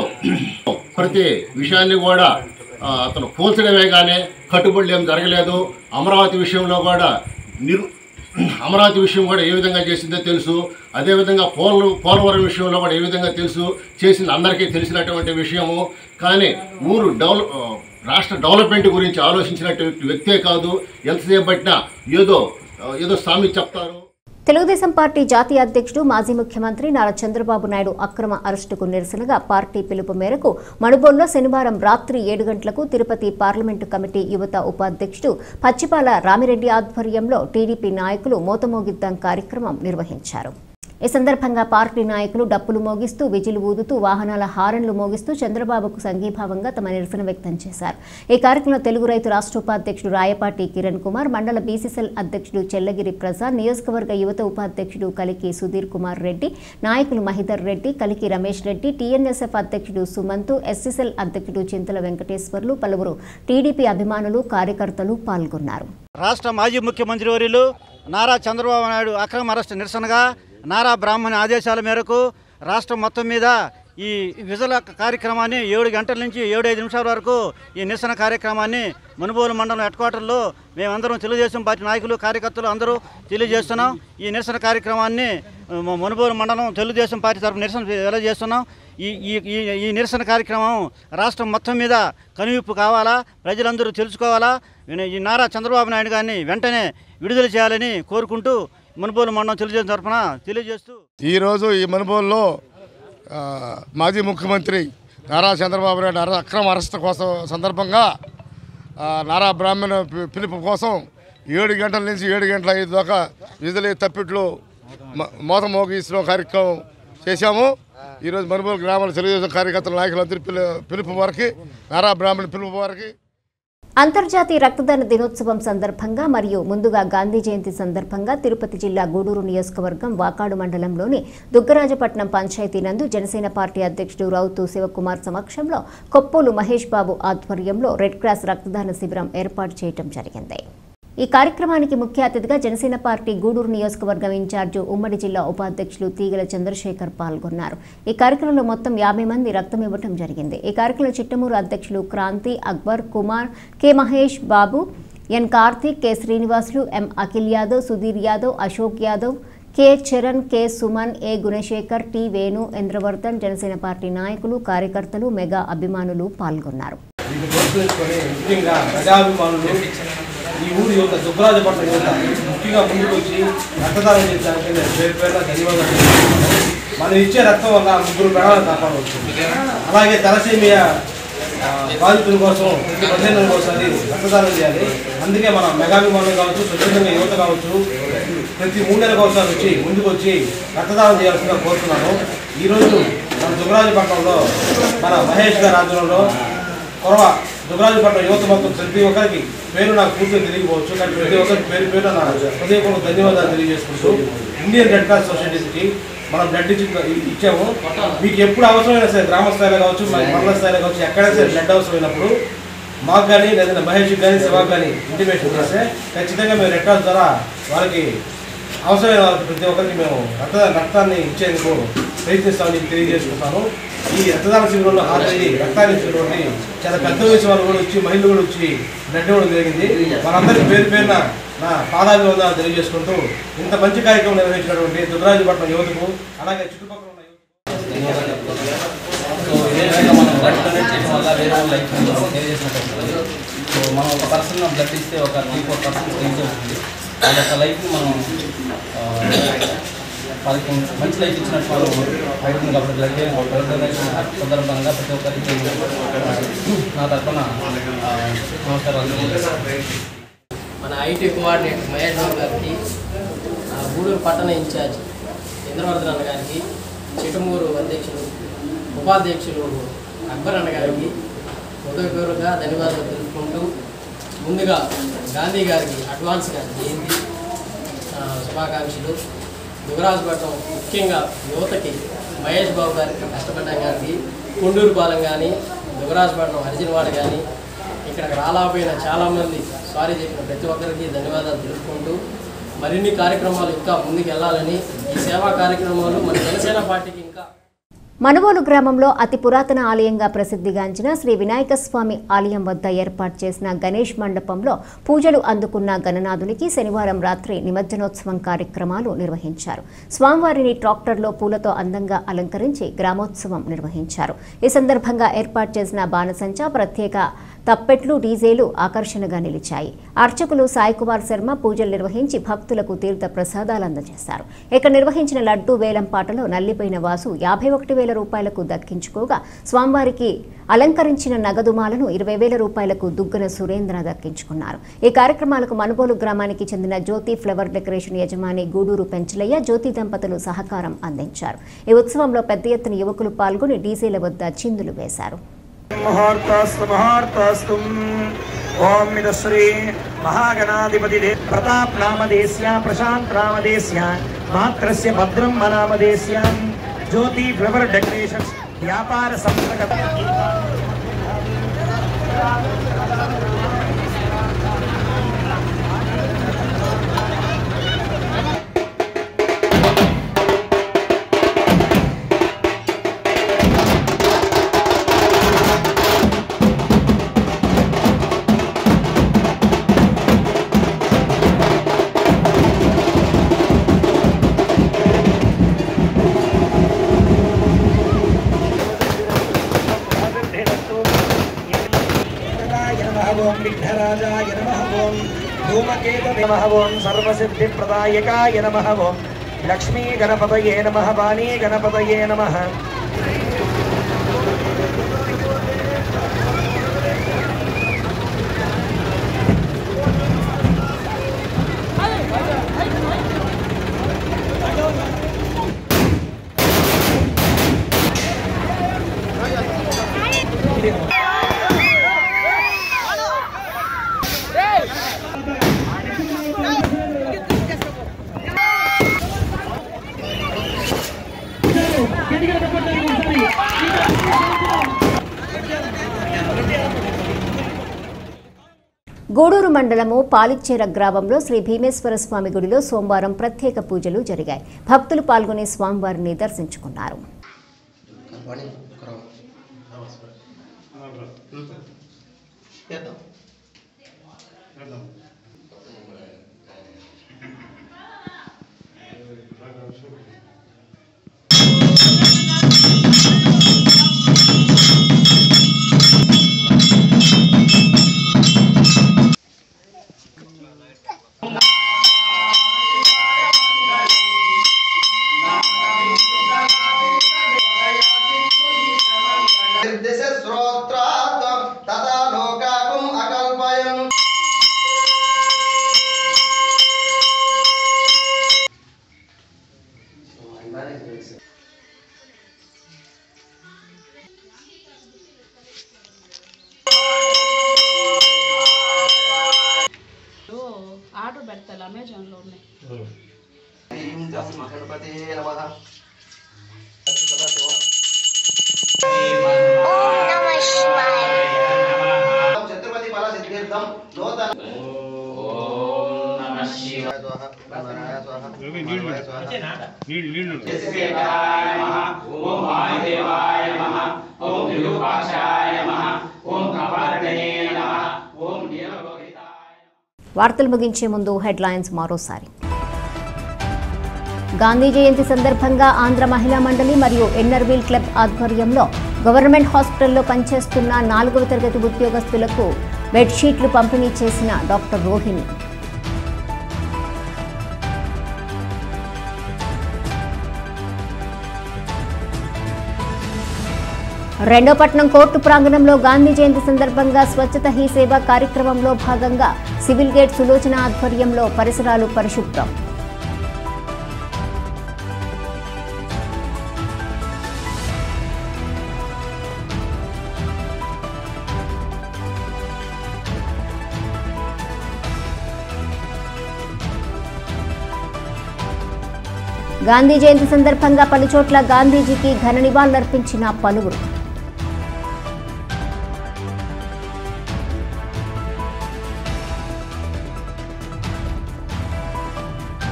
ప్రతి విషయాన్ని కూడా ఆ, అతను పోల్చడమే కానీ కట్టుబడులు ఏం జరగలేదు అమరావతి విషయంలో కూడా నిరు అమరావతి విషయం కూడా ఏ విధంగా చేసిందో తెలుసు అదేవిధంగా పోల పోలవరం విషయంలో కూడా ఏ విధంగా తెలుసు చేసింది అందరికీ తెలిసినటువంటి విషయము కానీ ఊరు డెవలప్ రాష్ట్ర డెవలప్మెంట్ గురించి ఆలోచించినటువంటి వ్యక్తే కాదు ఎంతసేపు పట్టినా ఏదో ఏదో స్వామి చెప్తారు తెలుగుదేశం పార్టీ జాతీయ అధ్యక్షుడు మాజీ ముఖ్యమంత్రి నారా చంద్రబాబు నాయుడు అక్రమ అరెస్టుకు నిరసనగా పార్టీ పిలుపు మేరకు మణుబోల్లో శనివారం రాత్రి ఏడు గంటలకు తిరుపతి పార్లమెంటు కమిటీ యువత ఉపాధ్యక్షుడు పచ్చిపాల రామిరెడ్డి ఆధ్వర్యంలో టీడీపీ నాయకులు మోతమోగిద్దాం కార్యక్రమం నిర్వహించారు ఈ సందర్భంగా పార్టీ నాయకులు డప్పులు మోగిస్తూ విజిలు ఊదుతూ వాహనాల హారన్లు మోగిస్తూ చంద్రబాబుకు సంఘీభావంగా తమ నిరసన వ్యక్తం చేశారు ఈ కార్యక్రమంలో తెలుగు రైతు రాష్ట్ర ఉపాధ్యక్షుడు రాయపాటి కిరణ్ కుమార్ మండల బీసీసీఎల్ అధ్యక్షుడు చెల్లగిరి ప్రసాద్ నియోజకవర్గ యువత ఉపాధ్యక్షుడు కలికి సుధీర్ కుమార్ రెడ్డి నాయకులు మహిధర్ రెడ్డి కలికి రమేష్ రెడ్డి టీఎన్ఎస్ఎఫ్ అధ్యక్షుడు సుమంతు ఎస్సీసీఎల్ అధ్యక్షుడు చింతల వెంకటేశ్వర్లు పలువురు టీడీపీ అభిమానులు కార్యకర్తలు పాల్గొన్నారు రాష్ట్ర మాజీ ముఖ్యమంత్రి వర్యులు నారా చంద్రబాబు నాయుడు అక్రమ అరెస్టు నిరసనగా నారా బ్రాహ్మణి ఆదేశాల మేరకు రాష్ట్రం మొత్తం మీద ఈ విజల కార్యక్రమాన్ని ఏడు గంటల నుంచి ఏడు ఐదు నిమిషాల వరకు ఈ నిరసన కార్యక్రమాన్ని మనుబోలు మండలం హెడ్ క్వార్టర్లో మేమందరం తెలుగుదేశం పార్టీ నాయకులు కార్యకర్తలు అందరూ తెలియజేస్తున్నాం ఈ నిరసన కార్యక్రమాన్ని మ- మనుబోలు మండలం తెలుగుదేశం పార్టీ తరఫున నిరసన తెలియజేస్తున్నాం ఈ ఈ ఈ- ఈ నిరసన కార్యక్రమం రాష్ట్రం మొత్తం మీద కనువిప్పు కావాలా ప్రజలందరూ తెలుసుకోవాలా ఈ నారా చంద్రబాబు నాయుడు గారిని వెంటనే విడుదల చేయాలని కోరుకుంటూ మనుబోలు మండలం తెలుగుదేశం తరఫున తెలియజేస్తూ ఈరోజు ఈ మనుబోల్లో ఆ, మాజీ ముఖ్యమంత్రి నారా చంద్రబాబు నాయుడు అర- అక్రమ అరెస్ట్ కోసం సందర్భంగా ఆ, నారా బ్రాహ్మణ పి- పిలుపు కోసం ఏడు గంటల నుంచి ఏడు గంటల ఐదు దాకా విధులు తప్పిట్లు మ- మోత మోగిస్తున్న కార్యక్రమం చేశాము ఈరోజు మనుబోలు గ్రామాల తెలుగుదేశం కార్యకర్తల నాయకులందరి పిలు పిలుపు వరకు నారా బ్రాహ్మణ పిలుపు వరకు అంతర్జాతీయ రక్తదాన దినోత్సవం సందర్భంగా మరియు ముందుగా గాంధీ జయంతి సందర్భంగా తిరుపతి జిల్లా గూడూరు నియోజకవర్గం వాకాడు మండలంలోని దుగ్గరాజపట్నం పంచాయతీ నందు జనసేన పార్టీ అధ్యక్షుడు రౌతు శివకుమార్ సమక్షంలో కొప్పోలు మహేష్ బాబు ఆధ్వర్యంలో రెడ్ క్రాస్ రక్తదాన శిబిరం ఏర్పాటు చేయడం జరిగింది ఈ కార్యక్రమానికి ముఖ్య అతిథిగా జనసేన పార్టీ గూడూరు నియోజకవర్గం ఇన్ఛార్జి ఉమ్మడి జిల్లా ఉపాధ్యక్షులు తీగల చంద్రశేఖర్ పాల్గొన్నారు ఈ కార్యక్రమంలో మొత్తం యాభై మంది రక్తం ఇవ్వటం జరిగింది ఈ కార్యక్రమంలో చిట్టమూరు అధ్యక్షులు Kranthi Akbar Kumar K Mahesh Babu N Karthik K Srinivasulu M Akhil Yadav Sudheer Yadav Ashok Yadav K Charan K Suman A Gunasekhar T Venu Indravardhan Janasena party నాయకులు కార్యకర్తలు మెగా అభిమానులు పాల్గొన్నారు దీన్ని పురస్కరించుకొని ముఖ్యంగా ప్రజాభిమానులు ఈ ఊరి యువత దుబ్బరాజపట్నం యువత ముఖ్యంగా ముందుకు వచ్చి రక్తదానం చేయడానికి నేను పేరు పేరున ధన్యవాదాలు తెలుపుతున్నాను. మనం ఇచ్చే రక్తం వల్ల ముగ్గురు ప్రాణాలను కాపాడవచ్చు అలాగే తలసేమియా ఆ, బాధితుల కోసం ప్రతి పదిహేను ఒకసారి రక్తదానం చేయాలి అందుకే మన మెగాభిమానులు కావచ్చు స్వచ్ఛందంగా యువత కావచ్చు ప్రతి మూడు నెలలకు ఒకసారి వచ్చి ముందుకు వచ్చి రక్తదానం చేయాల్సిందిగా కోరుతున్నాను ఈరోజు మన దుబ్బరాజపట్నంలో మన మహేష్ గారి ఆధ్వర్యంలో కొరవ దుబ్బరాజపట్నం యువత మొత్తం ప్రతి ఒక్కరికి పేరు నాకు పూర్తిగా తెలియకపోవచ్చు కానీ ప్రతి ఒక్కరికి పేరు పేరు నా హృదయపూర్వక ధన్యవాదాలు తెలియజేసుకుంటూ ఇండియన్ రెడ్ క్రాస్ సొసైటీకి మనం బ్లడ్ ఇచ్చి ఇచ్చాము మీకు ఎప్పుడు అవసరమైనా సరే గ్రామ స్థాయిలో కావచ్చు మన మండల స్థాయిలో కావచ్చు ఎక్కడైనా సరే బ్లడ్ అవసరమైనప్పుడు మాకు కానీ లేదా మహేష్కి కానీ శివాకి కానీ ఇంటిమేషన్ చేస్తే ఖచ్చితంగా మేము రెడ్ క్రాస్ ద్వారా వాళ్ళకి అవసరమైన వాళ్ళకి ప్రతి ఒక్కరికి మేము రక్త రక్తాన్ని ఇచ్చేందుకు ప్రయత్నిస్తామని తెలియజేసుకుంటాను ఈ రక్తదాన శిబిరంలో హాజరయ్యి రక్తాన్ని ఇచ్చినటువంటి చాలా పెద్ద వయసు వాళ్ళు కూడా వచ్చి మహిళలు కూడా వచ్చి బ్లడ్ ఇవ్వడం జరిగింది వాళ్ళందరికీ పేరు పేరున నా పాదాభివందనాలు తెలియజేసుకుంటూ ఇంత మంచి కార్యక్రమం నిర్వహించినటువంటి దుర్రాజపట్నం యువతకు అలాగే చుట్టుపక్కల ఉన్న సో ఇదే విధంగా మనం బ్లడ్ డొనేట్ చేయడం వల్ల వేరే వాళ్ళ లైఫ్ సేవ్ చేసినట్టు అవుతుంది సో మనం ఒక పర్సన్ బ్లడ్ ఇస్తే ఒక త్రీ ఫోర్ పర్సెంట్ సేవ్ అవుతుంది వాళ్ళ యొక్క లైఫ్ని మనం ఆ, వాళ్ళకి మంచి లైఫ్ ఇచ్చినట్టు వాళ్ళు అవుతుంది కాబట్టి బ్లడ్ బ్లడ్ డొనేషన్ సందర్భంగా ప్రతి ఒక్కరికి ఆ, నా తరఫున ఆ, నమస్కారాలు తెలియజేస్తున్నాను. మన ఐటీ కోఆర్డినేటర్ మహేష్ బాబు గారికి ఆ, గూడూరు పట్టణ ఇన్ఛార్జ్ ఇంద్రవర్ధన్ అన్న గారికి చిటమూరు అధ్యక్షులు ఉపాధ్యక్షులు అక్బర్ అన్న గారికి హృదయపూర్వక ధన్యవాదాలు తెలుపుకుంటూ ముందుగా గాంధీ గారికి అడ్వాన్స్గా జయంతి ఆ, శుభాకాంక్షలు యువరాజపట్నం ముఖ్యంగా యువతకి మహేష్ బాబు గారికి కష్టపడ్డం గారికి కొండూరు పాలెం కానీ యువరాజపట్నం హరిజనవాడ కానీ ఇక్కడికి రాలేకపోయిన చాలామంది సారీ చెప్పిన ప్రతి ఒక్కరికి ధన్యవాదాలు తెలుపుకుంటూ మరిన్ని కార్యక్రమాలు ఇంకా ముందుకు వెళ్ళాలని ఈ సేవా కార్యక్రమాలు మన జనసేన పార్టీకి ఇంకా మనుబోలు గ్రామంలో అతి పురాతన ఆలయంగా ప్రసిద్ధిగాంచిన శ్రీ వినాయక స్వామి ఆలయం వద్ద ఏర్పాటు చేసిన గణేష్ మండపంలో పూజలు అందుకున్న గణనాథునికి శనివారం రాత్రి నిమజ్జనోత్సవం కార్యక్రమాలు నిర్వహించారు స్వామివారిని ట్రాక్టర్లో పూలతో అందంగా అలంకరించి గ్రామోత్సవం నిర్వహించారు ఈ సందర్భంగా ఏర్పాటు చేసిన బాణసంచా ప్రత్యేక తప్పెట్లు డీజేలు ఆకర్షణగా నిలిచాయి అర్చకులు సాయి కుమార్ శర్మ పూజలు నిర్వహించి భక్తులకు తీర్థ ప్రసాదాలు అందజేశారు ఇక్కడ నిర్వహించిన లడ్డూ వేలం పాటలో నల్లిపోయిన వాసు యాభై ఒకటి వేల రూపాయలకు దక్కించుకోగా స్వామివారికి అలంకరించిన నగదుమాలను ఇరవై వేల రూపాయలకు దుగ్గన సురేంద్ర దక్కించుకున్నారు ఈ కార్యక్రమాలకు మనుబోలు గ్రామానికి చెందిన జ్యోతి ఫ్లవర్ డెకరేషన్ యజమాని గూడూరు పెంచలయ్య జ్యోతి దంపతులు సహకారం అందించారు ఈ ఉత్సవంలో పెద్ద ఎత్తున యువకులు పాల్గొని డీజేల వద్ద చిందులు వేశారు ముహూర్తస్తు ముహూర్తస్తు ఓం మిదశ్రీ మహాగణాధిపతి ప్రతాప్ నామదేశ్య ప్రశాంత్ నామదేశ్య మాత్రస్య భద్రం నామదేశ్య జ్యోతి ఫ్లవర్ డెకరేషన్ వ్యాపార సంస్థ ఓం విఘ్నరాజాయ నమ ఓం ధూమకేతు నమ ఓం సర్వసిద్ధిప్రదాయకాయ నమ ఓం లక్ష్మీ గణపతయే నమ వాణీ గణపతయే నమ గూడూరు మండలము పాలిచ్చేర గ్రామంలో శ్రీ భీమేశ్వర స్వామి గుడిలో సోమవారం ప్రత్యేక పూజలు జరిగాయి భక్తులు పాల్గొని స్వామివారిని దర్శించుకున్నారు ఆర్డర్ పెడతాను అమెజాన్లో ఉన్నాయి గణపతి నమః ఛత్రపతి బల సిద్ధిర్థం నూతన ఓం వాయుదేవాయ నమః ఓం విరూపాక్షాయ నమః ఓం కపాలనే నమః ఓం నీలలోహిత వార్తలు ముగించే ముందు హెడ్లైన్స్ మరోసారి గాంధీ జయంతి సందర్భంగా ఆంధ్ర మహిళా మండలి మరియు ఎన్నర్వీల్ క్లబ్ ఆధ్వర్యంలో గవర్నమెంట్ హాస్పిటల్లో పనిచేస్తున్న నాలుగవ తరగతి ఉద్యోగస్తులకు బెడ్షీట్లు పంపిణీ చేసిన డాక్టర్ రోహిణి రెండోపట్నం కోర్టు ప్రాంగణంలో గాంధీ జయంతి సందర్భంగా స్వచ్ఛత హీ సేవ కార్యక్రమంలో భాగంగా సివిల్ గేట్ సులోచన ఆధ్వర్యంలో పరిసరాలు పరిశుభ్రం గాంధీ జయంతి సందర్భంగా పలుచోట్ల గాంధీజీకి ఘన నివాళులర్పించిన పలువురు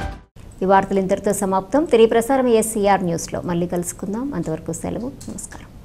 ఈ వార్తలు ఇంతటితో సమాప్తం తిరిగి ప్రసారం ఎస్సీఆర్ న్యూస్లో మళ్ళీ కలుసుకుందాం అంతవరకు సెలవు నమస్కారం